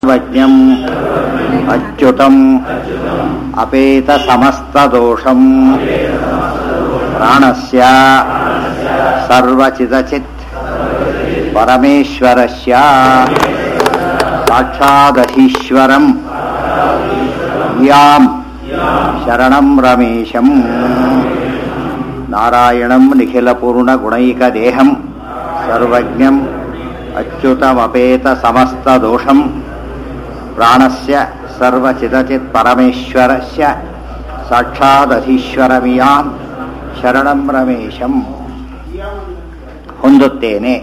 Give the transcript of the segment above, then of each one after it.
ಸರ್ವಜ್ಞಂ ಅಚ್ಯುತಂ ಅಪೇತ ಸಮಸ್ತದೋಷಂ ಪ್ರಾಣಸ್ಯ ಸರ್ವಚಿದಚಿತ್ ಪರಮೇಶ್ವರಸ್ಯ ಸಾಕ್ಷಾದಧೀಶ್ವರಂ ಯಾಂ ಶರಣಂ ರಮೇಶಂ ನಾರಾಯಣಂ ನಿಖಿಲಪೂರ್ಣಗುಣೈಕದೇಹಂ ಸರ್ವಜ್ಞಂ ಅಚ್ಯುತಮಪೇತ ಸಮಸ್ತದೋಷಂ ಪ್ರಾಣಸ್ಯ ಸರ್ವಚಿದಚಿತ್ ಪರಮೇಶ್ವರಸ್ಯ ಸಾಕ್ಷಾದಧೀಶ್ವರಮಿಯಾಂ ಶರಣಂ ರಮೇಶಂ ಹೊಂದುತ್ತೇನೆ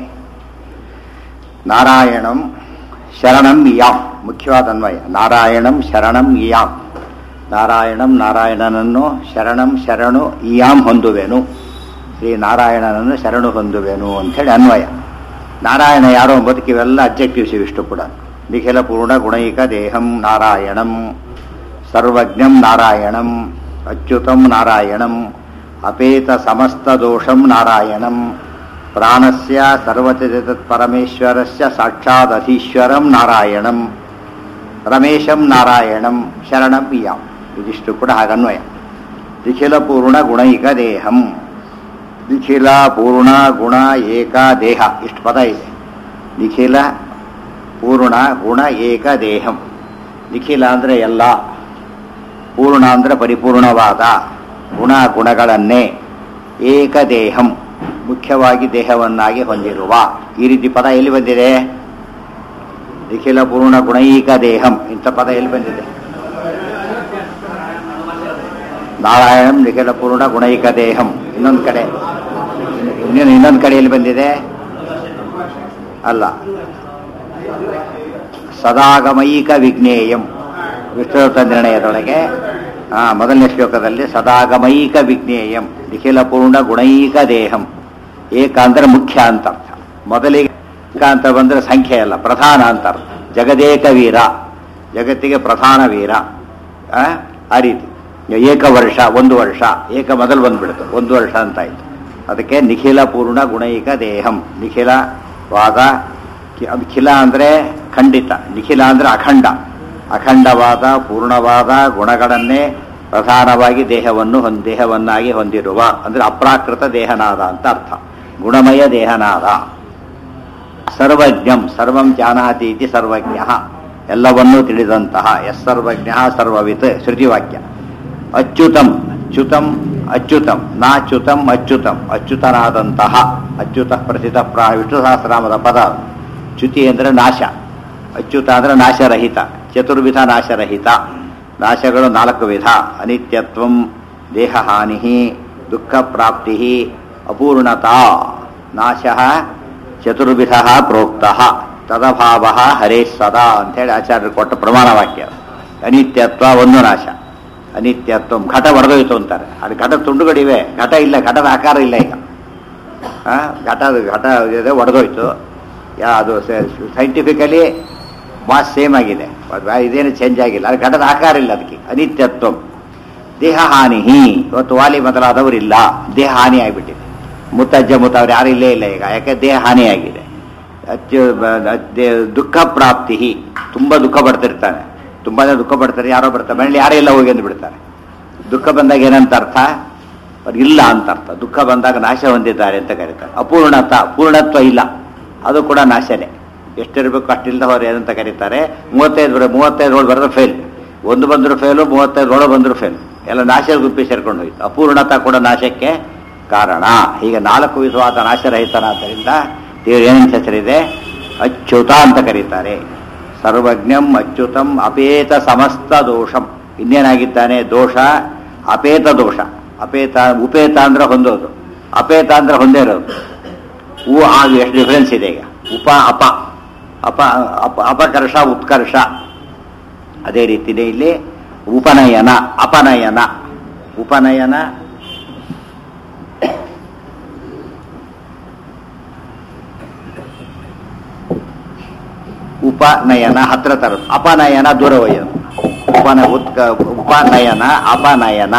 ನಾರಾಯಣಂ ಶರಣಂ ಇಯಾಂ ಮುಖ್ಯವಾದ ಅನ್ವಯ ನಾರಾಯಣಂ ಶರಣಂ ಇಯಾಂ ನಾರಾಯಣಂ ನಾರಾಯಣನನ್ನು ಶರಣಂ ಶರಣು ಇಯಾಂ ಹೊಂದುವೆನು ಶ್ರೀ ನಾರಾಯಣನನ್ನು ಶರಣು ಹೊಂದುವೆನು ಅಂಥೇಳಿ ಅನ್ವಯ ನಾರಾಯಣ ಯಾರೋ ಎಂಬುದಕ್ಕೆ ಇವೆಲ್ಲ ಅಬ್ಜೆಕ್ಟಿವ್ಸ್ ಇವಿಷ್ಟು ಕೂಡ ನಿಖಿಲ ಪೂರ್ಣ ಗುಣೈಕ ದೇಹಂ ನಾರಾಯಣಂ ಸರ್ವಜ್ಞಂ ನಾರಾಯಣಂ ಅಚ್ಯುತಂ ನಾರಾಯಣಂ ಅಪೇತ ಸಮಸ್ತ ದೋಷಂ ನಾರಾಯಣಂ ಪ್ರಾಣಸ್ಯ ಸರ್ವಚಿತ್ ಪರಮೇಶ್ವರಸ್ಯ ಸಾಕ್ಷಾದಧೀಶ್ವರಂ ನಾರಾಯಣಂ ರಮೇಶಂ ನಾರಾಯಣಂ ಶರಣಂ ಇಯಾಂ ಇದಿಷ್ಟು ಕೂಡ ಹಾಗನ್ವಯ ನಿಖಿಲ ಪೂರ್ಣ ಗುಣೈಕ ದೇಹಂ ನಿಖಿಲ ಪೂರ್ಣ ಗುಣ ಏಕ ದೇಹ ಇಷ್ಟು ಪದ ಇದೆ ನಿಖಿಲ ಪೂರ್ಣ ಗುಣ ಏಕ ದೇಹಂ ನಿಖಿಲ ಅಂದರೆ ಎಲ್ಲ ಪೂರ್ಣ ಅಂದರೆ ಪರಿಪೂರ್ಣವಾದ ಗುಣ ಗುಣಗಳನ್ನೇ ಏಕದೇಹಂ ಮುಖ್ಯವಾಗಿ ದೇಹವನ್ನಾಗಿ ಹೊಂದಿರುವ ಈ ರೀತಿ ಪದ ಎಲ್ಲಿ ಬಂದಿದೆ ನಿಖಿಲ ಪೂರ್ಣ ಗುಣೈಕ ದೇಹಂ ಇಂಥ ಪದ ಎಲ್ಲಿ ಬಂದಿದೆ ನಾರಾಯಣಂ ನಿಖಿಲ ಪೂರ್ಣ ಗುಣೈಕ ದೇಹಂ ಇನ್ನೊಂದು ಕಡೆ ಇನ್ನೊಂದು ಇನ್ನೊಂದು ಕಡೆ ಎಲ್ಲಿ ಬಂದಿದೆ ಅಲ್ಲ ಸದಾಗಮೈಕ ವಿಜ್ಞೇಯಂ ವಿಷ್ಣುತ ನಿರ್ಣಯದೊಳಗೆ ಆ ಮೊದಲನೇ ಶ್ಲೋಕದಲ್ಲಿ ಸದಾಗಮೈಕ ವಿಜ್ಞೇಯಂ ನಿಖಿಲ ಪೂರ್ಣ ಗುಣೈಕ ದೇಹಂ ಏಕ ಅಂದ್ರೆ ಮುಖ್ಯ ಅಂತ ಅರ್ಥ ಮೊದಲಿಗೆ ಏಕ ಅಂತ ಬಂದ್ರೆ ಸಂಖ್ಯೆ ಅಲ್ಲ ಪ್ರಧಾನ ಅಂತ ಅರ್ಥ ಜಗದೇಕ ವೀರ ಜಗತ್ತಿಗೆ ಪ್ರಧಾನ ವೀರ ಆ ಆ ರೀತಿ ಏಕ ವರ್ಷ ಒಂದು ವರ್ಷ ಏಕ ಮೊದಲು ಬಂದ್ಬಿಡ್ತು ಒಂದು ವರ್ಷ ಅಂತ ಆಯ್ತು ಅದಕ್ಕೆ ನಿಖಿಲ ಪೂರ್ಣ ಗುಣೈಕ ದೇಹಂ ನಿಖಿಲವಾದ ಕಿ- ಖಿಲ ಅಂದರೆ ಖಂಡಿತ ನಿಖಿಲ ಅಂದರೆ ಅಖಂಡ ಅಖಂಡವಾದ ಪೂರ್ಣವಾದ ಗುಣಗಳನ್ನೇ ಪ್ರಧಾನವಾಗಿ ದೇಹವನ್ನು ಹೊಂದ್ ದೇಹವನ್ನಾಗಿ ಹೊಂದಿರುವ ಅಂದರೆ ಅಪ್ರಾಕೃತ ದೇಹನಾದ ಅಂತ ಅರ್ಥ ಗುಣಮಯ ದೇಹನಾದ ಸರ್ವಜ್ಞಂ ಸರ್ವಂ ಜಾನಾತಿ ಇತಿ ಸರ್ವಜ್ಞ ಎಲ್ಲವನ್ನೂ ತಿಳಿದಂತಹ ಎಸ್ ಸರ್ವಜ್ಞ ಸರ್ವವಿತ್ ಶ್ರುತಿವಾಕ್ಯ ಅಚ್ಯುತಂ ಚ್ಯುತಂ ಅಚ್ಯುತಂ ನಾಚ್ಯುತಂ ಅಚ್ಯುತಂ ಅಚ್ಯುತನಾದಂತಹ ಅಚ್ಯುತ ಪ್ರಸಿದ್ಧ ಪ್ರಾ ವಿಷ್ಣು ಸಹಸ್ರನಾಮದ ಪದ ಅದು. ಚ್ಯುತಿ ಅಂದರೆ ನಾಶ ಅಚ್ಯುತ ಅಂದರೆ ನಾಶರಹಿತ ಚತುರ್ವಿಧ ನಾಶರಹಿತ ನಾಶಗಳು ನಾಲ್ಕು ವಿಧ ಅನಿತ್ಯತ್ವಂ ದೇಹಹಾನಿ ದುಃಖ ಪ್ರಾಪ್ತಿ ಅಪೂರ್ಣತಾ ನಾಶ ಚತುರ್ವಿಧ ಪ್ರೋಕ್ತ ತದಭಾವ ಹರೇ ಸದಾ ಅಂತೇಳಿ ಆಚಾರ್ಯರು ಕೊಟ್ಟ ಪ್ರಮಾಣ ವಾಕ್ಯ ಅನಿತ್ಯತ್ವ ಒಂದು ನಾಶ ಅನಿತ್ಯತ್ವ ಘಟ ಒಡೆದೋಯ್ತು ಅಂತಾರೆ ಅದು ಘಟ ತುಂಡುಗಳಿವೆ ಘಟ ಇಲ್ಲ ಘಟದ ಆಕಾರ ಇಲ್ಲ ಈಗ ಆ, ಘಟ ಘಟ ಇದೆ ಒಡೆದೋಯ್ತು ಯಾ ಅದು ಸೈಂಟಿಫಿಕಲಿ ಮಾಸ್ ಸೇಮ್ ಆಗಿದೆ ಅದು ಇದೇನು ಚೇಂಜ್ ಆಗಿಲ್ಲ ಅದು ಘಟದ ಆಕಾರ ಇಲ್ಲ ಅದಕ್ಕೆ ಅನಿತ್ಯತ್ವ ದೇಹ ಹಾನಿ ಇವತ್ತು ವಾಲಿ ಮೊದಲಾದವರಿಲ್ಲ ದೇಹ ಹಾನಿ ಆಗಿಬಿಟ್ಟಿದೆ ಮುತ್ತಜ್ಜ ಮುತ್ತ ಅವ್ರು ಯಾರು ಇಲ್ಲೇ ಇಲ್ಲ ಈಗ ಯಾಕೆ ದೇಹ ಹಾನಿಯಾಗಿದೆ ಅಚ್ಚು ಬ- ದೇ- ದುಃಖ ಪ್ರಾಪ್ತಿ ತುಂಬ ದುಃಖ ಪಡ್ತಿರ್ತಾನೆ ತುಂಬಾ ಜನ ದುಃಖ ಪಡ್ತಾರೆ ಯಾರೋ ಬರ್ತಾರೆ ಮನೇಲಿ ಯಾರೇ ಇಲ್ಲ ಹೋಗಿ ಅಂದು ಬಿಡ್ತಾರೆ ದುಃಖ ಬಂದಾಗ ಏನಂತ ಅರ್ಥ ಅವ್ರು ಇಲ್ಲ ಅಂತ ಅರ್ಥ ದುಃಖ ಬಂದಾಗ ನಾಶ ಹೊಂದಿದ್ದಾರೆ ಅಂತ ಕರೀತಾರೆ ಅಪೂರ್ಣತ ಪೂರ್ಣತ್ವ ಇಲ್ಲ ಅದು ಕೂಡ ನಾಶನೇ ಎಷ್ಟಿರಬೇಕು ಅಷ್ಟಿಲ್ಲದ ಹೋದ್ರೆ ಏನಂತ ಕರೀತಾರೆ ಮೂವತ್ತೈದು ಬರ ಮೂವತ್ತೈದು ರೋಡ್ ಬರೋದು ಫೇಲ್ ಒಂದು ಬಂದರೂ ಫೇಲು ಮೂವತ್ತೈದು ರೋಡ್ ಬಂದರೂ ಫೇಲ್ ಎಲ್ಲ ನಾಶ ಗುಪ್ಪಿ ಸೇರ್ಕೊಂಡು ಹೋಯ್ತು ಅಪೂರ್ಣತ ಕೂಡ ನಾಶಕ್ಕೆ ಕಾರಣ ಹೀಗೆ ನಾಲ್ಕು ವಿಧವಾದ ನಾಶರಹಿತನಾದ್ದರಿಂದ ದೇವರು ಏನೇನು ಹೆಸರಿದೆ ಅಚ್ಯುತ ಅಂತ ಕರೀತಾರೆ ಸರ್ವಜ್ಞಂ ಅಚ್ಯುತಂ ಅಪೇತ ಸಮಸ್ತ ದೋಷಂ ಇನ್ನೇನಾಗಿದ್ದಾನೆ ದೋಷ ಅಪೇತ ದೋಷ ಅಪೇತ ಉಪೇತ ಅಂದ್ರೆ ಹೊಂದೋದು ಅಪೇತ ಅಂದ್ರೆ ಹೊಂದೇ ಇರೋದು ಹೂ ಆಗ ಎಷ್ಟು ಡಿಫರೆನ್ಸ್ ಇದೆ ಈಗ ಉಪ ಅಪ ಅಪ ಅಪ ಅಪಕರ್ಷ ಉತ್ಕರ್ಷ ಅದೇ ರೀತಿನೇ ಇಲ್ಲಿ ಉಪನಯನ ಅಪನಯನ ಉಪನಯನ ಉಪನಯನ ಹತ್ರ ತರೋದು ಅಪನಯನ ದೂರ ಒಯ್ಯೋದು ಉಪನ ಉತ್ಕ ಉಪನಯನ ಅಪನಯನ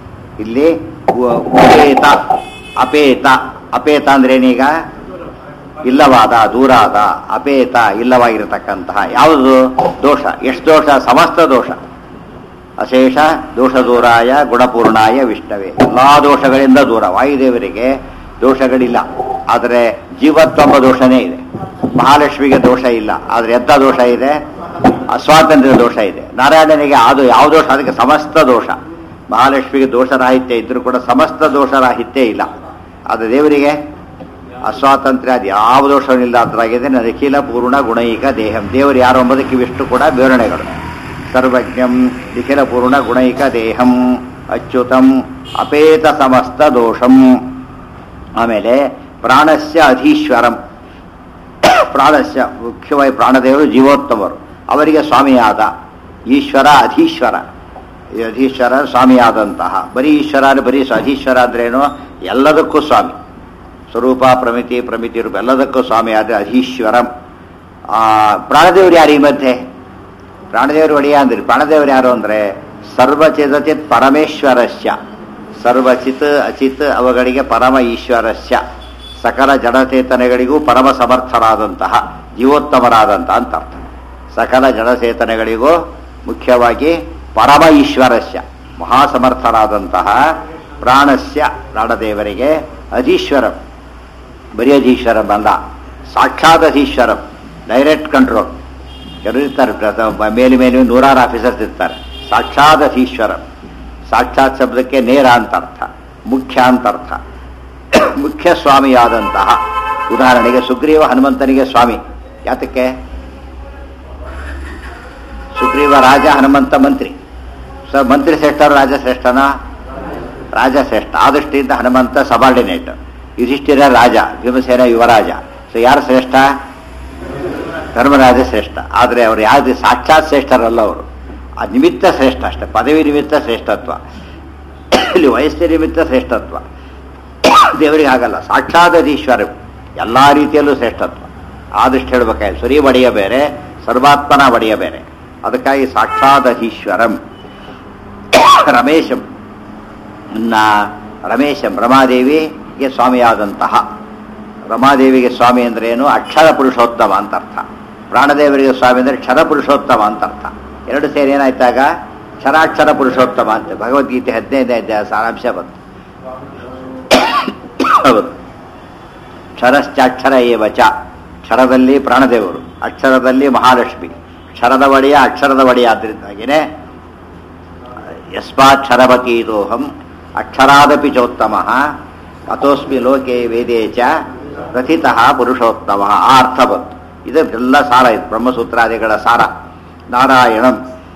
ಇಲ್ಲಿ ಉ- ಉಪೇತ ಅಪೇತ ಅಪೇತ ಅಂದ್ರೆ ಏನೀಗ ಇಲ್ಲವಾದ ದೂರಾದ ಅಪೇತ ಇಲ್ಲವಾಗಿರತಕ್ಕಂತಹ ಯಾವುದು ದೋಷ ಎಷ್ಟು ದೋಷ ಸಮಸ್ತ ದೋಷ ಅಶೇಷ ದೋಷ ದೂರಾಯ ಗುಣಪೂರ್ಣಾಯ ವಿಷ್ಣವೇ ಎಲ್ಲಾ ದೋಷಗಳಿಂದ ದೂರ ವಾಯುದೇವರಿಗೆ ದೋಷಗಳಿಲ್ಲ ಆದರೆ ಜೀವತ್ವಂಬ ದೋಷನೇ ಇದೆ ಮಹಾಲಕ್ಷ್ಮಿಗೆ ದೋಷ ಇಲ್ಲ ಆದರೆ ಎಂಥ ದೋಷ ಇದೆ ಅಸ್ವಾತಂತ್ರ್ಯ ದೋಷ ಇದೆ ನಾರಾಯಣನಿಗೆ ಅದು ಯಾವ ದೋಷ ಅದಕ್ಕೆ ಸಮಸ್ತ ದೋಷ ಮಹಾಲಕ್ಷ್ಮಿಗೆ ದೋಷರಾಹಿತ್ಯ ಇದ್ರೂ ಕೂಡ ಸಮಸ್ತ ದೋಷರಾಹಿತ್ಯ ಇಲ್ಲ ಆದರೆ ದೇವರಿಗೆ ಅಸ್ವಾತಂತ್ರ್ಯ ಅದು ಯಾವ ದೋಷವಿಲ್ಲ ಅದ್ರಾಗಿದೆ ನಿಖಿಲ ಪೂರ್ಣ ಗುಣೈಕ ದೇಹಂ ದೇವರು ಯಾರು ಎಂಬುದಕ್ಕೆ ಇವಿಷ್ಟು ಕೂಡ ವಿವರಣೆಗಳು ಸರ್ವಜ್ಞಂ ನಿಖಿಲ ಪೂರ್ಣ ಗುಣೈಕ ದೇಹಂ ಅಚ್ಯುತಂ ಅಪೇತ ಸಮಸ್ತ ದೋಷಂ ಆಮೇಲೆ ಪ್ರಾಣಸ್ಯ ಅಧೀಶ್ವರಂ ಪ್ರಾಣಸ್ಯ ಮುಖ್ಯವಾಗಿ ಪ್ರಾಣದೇವರು ಜೀವೋತ್ತಮರು ಅವರಿಗೆ ಸ್ವಾಮಿಯಾದ ಈಶ್ವರ ಅಧೀಶ್ವರ ಈ ಅಧೀಶ್ವರ ಸ್ವಾಮಿಯಾದಂತಹ ಬರೀ ಈಶ್ವರ ಅಂದ್ರೆ ಬರೀ ಸ- ಅಧೀಶ್ವರ ಅಂದ್ರೇನು ಎಲ್ಲದಕ್ಕೂ ಸ್ವಾಮಿ ಸ್ವರೂಪ ಪ್ರಮಿತಿ ಪ್ರಮಿತಿ ರೂಪ ಎಲ್ಲದಕ್ಕೂ ಸ್ವಾಮಿ ಆದರೆ ಅಧೀಶ್ವರಂ ಆ, ಪ್ರಾಣದೇವರು ಯಾರು ಈ ಮಧ್ಯೆ ಪ್ರಾಣದೇವರು ಒಡೆಯ ಅಂದ್ರಿ ಪ್ರಾಣದೇವರು ಯಾರು ಅಂದ್ರೆ ಸರ್ವಚಿದಚಿತ್ ಪರಮೇಶ್ವರಸ್ಯ ಸರ್ವಚಿತ್ ಅಚಿತ್ ಅವುಗಳಿಗೆ ಪರಮ ಈಶ್ವರಸ್ಯ ಸಕಲ ಜಡಚೇತನೆಗಳಿಗೂ ಪರಮ ಸಮರ್ಥರಾದಂತಹ ಜೀವೋತ್ತಮರಾದಂತಹ ಅಂತ ಅರ್ಥ ಸಕಲ ಜಡಚೇತನೆಗಳಿಗೂ ಮುಖ್ಯವಾಗಿ ಪರಮ ಈಶ್ವರಸ್ಯ ಮಹಾಸಮರ್ಥರಾದಂತಹ ಪ್ರಾಣಸ್ಯ ಪ್ರಾಣದೇವರಿಗೆ ಅಧೀಶ್ವರಂ ಬರೀ ಅಧೀಶ್ವರಂ ಅಲ್ಲ ಸಾಕ್ಷಾತ್ ಅಧೀಶ್ವರಂ ಡೈರೆಕ್ಟ್ ಕಂಟ್ರೋಲ್ ಕೆಲವರು ಇರ್ತಾರೆ ಪ್ರ- ಮೇಲೆ ಮೇಲೆ ನೂರಾರು ಆಫೀಸರ್ಸ್ ಇರ್ತಾರೆ ಸಾಕ್ಷಾತ್ ಅಧೀಶ್ವರಂ ಸಾಕ್ಷಾತ್ ಶಬ್ದಕ್ಕೆ ನೇರ ಅಂತ ಅರ್ಥ ಮುಖ್ಯ ಅಂತ ಅರ್ಥ ಮುಖ್ಯ ಸ್ವಾಮಿಯಾದಂತಹ ಉದಾಹರಣೆಗೆ ಸುಗ್ರೀವ ಹನುಮಂತನಿಗೆ ಸ್ವಾಮಿ ಯಾತಕ್ಕೆ ಸುಗ್ರೀವ ರಾಜ ಹನುಮಂತ ಮಂತ್ರಿ ಸೊ ಮಂತ್ರಿ ಶ್ರೇಷ್ಠರು ರಾಜ ಶ್ರೇಷ್ಠನ ರಾಜ ಶ್ರೇಷ್ಠ ಆ ದೃಷ್ಟಿಯಿಂದ ಹನುಮಂತ ಸಬಾರ್ಡಿನೇಟ್ ಯುಧಿಷ್ಠಿರ ರಾಜ ಭೀಮಸೇನ ಯುವರಾಜ ಸೊ ಯಾರು ಶ್ರೇಷ್ಠ ಧರ್ಮರಾಜ ಶ್ರೇಷ್ಠ ಆದರೆ ಅವರು ಯಾವ್ದು ಸಾಕ್ಷಾತ್ ಶ್ರೇಷ್ಠರಲ್ಲ ಅವರು ಆ ನಿಮಿತ್ತ ಶ್ರೇಷ್ಠ ಅಷ್ಟೇ ಪದವಿ ನಿಮಿತ್ತ ಶ್ರೇಷ್ಠತ್ವ ಇಲ್ಲಿ ವಯಸ್ಸಿನ ನಿಮಿತ್ತ ಶ್ರೇಷ್ಠತ್ವ ದೇವರಿಗೆ ಆಗಲ್ಲ ಸಾಕ್ಷಾದಧೀಶ್ವರ ಎಲ್ಲ ರೀತಿಯಲ್ಲೂ ಶ್ರೇಷ್ಠತ್ವ ಆದಷ್ಟು ಹೇಳ್ಬೇಕಾಯ್ತು ಸುರಿ ಒಡೆಯ ಬೇರೆ ಸರ್ವಾತ್ಮನ ಒಡೆಯ ಬೇರೆ ಅದಕ್ಕಾಗಿ ಸಾಕ್ಷಾದಧೀಶ್ವರಂ ರಮೇಶಂ ಇನ್ನ ರಮೇಶಂ ರಮಾದೇವಿಗೆ ಸ್ವಾಮಿಯಾದಂತಹ ರಮಾದೇವಿಗೆ ಸ್ವಾಮಿ ಅಂದ್ರೆ ಏನು ಅಕ್ಷರ ಪುರುಷೋತ್ತಮ ಅಂತ ಅರ್ಥ ಪ್ರಾಣದೇವರಿಗೆ ಸ್ವಾಮಿ ಅಂದ್ರೆ ಕ್ಷರ ಪುರುಷೋತ್ತಮ ಅಂತ ಅರ್ಥ ಎರಡು ಸೇರಿ ಏನಾಯ್ತಾಗ ಕ್ಷರಾಕ್ಷರ ಪುರುಷೋತ್ತಮ ಅಂತ ಭಗವದ್ಗೀತೆ ಹದಿನೈದನೇ ಅಧ್ಯಾಯ ಸಾರಾಂಶ ಬಂತು ಹೌದು ಕ್ಷರಶ್ಚಾಕ್ಷರ ಏವ ಚ ಕ್ಷರದಲ್ಲಿ ಪ್ರಾಣದೇವರು ಅಕ್ಷರದಲ್ಲಿ ಮಹಾಲಕ್ಷ್ಮಿ ಕ್ಷರದ ಒಡೆಯ ಅಕ್ಷರದ ಒಡೆಯ ಆದ್ದರಿಂದಾಗಿನೇ ಯಸ್ಮಾಕ್ಷರವತೀತೋಹಂ ಅಕ್ಷರಾದಪಿ ಚೋತ್ತಮ ಅತೋಸ್ಮಿ ಲೋಕೆ ವೇದೇ ಚ ಪ್ರಥಿತಃ ಪುರುಷೋತ್ತಮ ಆ ಅರ್ಥ ಬಂತು ಇದೆಲ್ಲ ಸಾರ ಇದು ಬ್ರಹ್ಮಸೂತ್ರಾದಿಗಳ ಸಾರ ನಾರಾಯಣಂ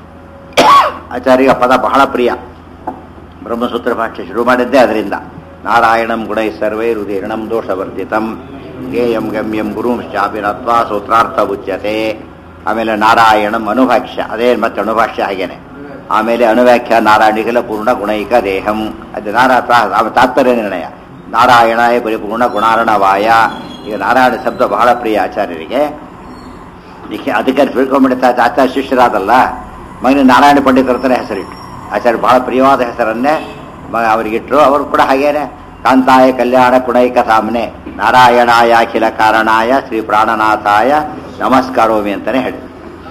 ಆಚಾರ್ಯ ಪದ ಬಹಳ ಪ್ರಿಯ ಬ್ರಹ್ಮಸೂತ್ರ ಭಾಷೆ ಶುರು ಮಾಡಿದ್ದೇ ಅದರಿಂದ ನಾರಾಯಣಂ ಗುಣೈ ಸರ್ವೈ ರುದೀರ್ಣಂ ದೋಷವರ್ಜಿತಂ ಗೇಯಂ ಗಮ್ಯಂ ಗುರುಂ ಶಾಪಿನತ್ವಾ ಸೂತ್ರಾರ್ಥ ಉಚ್ಯತೆ ಆಮೇಲೆ ನಾರಾಯಣಂ ಅನುಭಾಷ್ಯ ಅದೇ ಮತ್ತೆ ಅನುಭಾಷ್ಯ ಹಾಗೇನೆ ಆಮೇಲೆ ಅನುವ್ಯಾಖ್ಯ ನಾರಾಯಣಿಗಳ ಪೂರ್ಣ ಗುಣೈಕ ದೇಹಂ ಅದು ನಾರಾ ತಾ- ತಾತ್ಪರ್ಯ ನಿರ್ಣಯ ನಾರಾಯಣಾಯ ಪರಿಪೂರ್ಣ ಗುಣಾರ್ಣವಾಯ ಈಗ ನಾರಾಯಣ ಶಬ್ದ ಬಹಳ ಪ್ರಿಯ ಆಚಾರ್ಯರಿಗೆ ಇದಕ್ಕೆ ಅದಕ್ಕೆ ತಿಳ್ಕೊಂಡ್ಬಿಡ್ತಾ ಆಚಾರ್ಯ ಶಿಷ್ಯರಾದಲ್ಲ ಮಗನ ನಾರಾಯಣ ಪಂಡಿತರ ಹತ್ರ ಹೆಸರಿಟ್ಟು ಆಚಾರ್ಯ ಬಹಳ ಪ್ರಿಯವಾದ ಹೆಸರನ್ನೇ ಮ- ಅವರಿಗಿಟ್ರು ಅವರು ಕೂಡ ಹಾಗೇನೆ ಕಾಂತಾಯ ಕಲ್ಯಾಣ ಕುಣೈಕ ಸಾಮ್ನೆ ನಾರಾಯಣಾಯ ಅಖಿಲ ಕಾರಣಾಯ ಶ್ರೀ ಪ್ರಾಣನಾಥಾಯ ನಮಸ್ಕಾರೋಮಿ ಅಂತಾನೆ ಹೇಳಿದ್ರು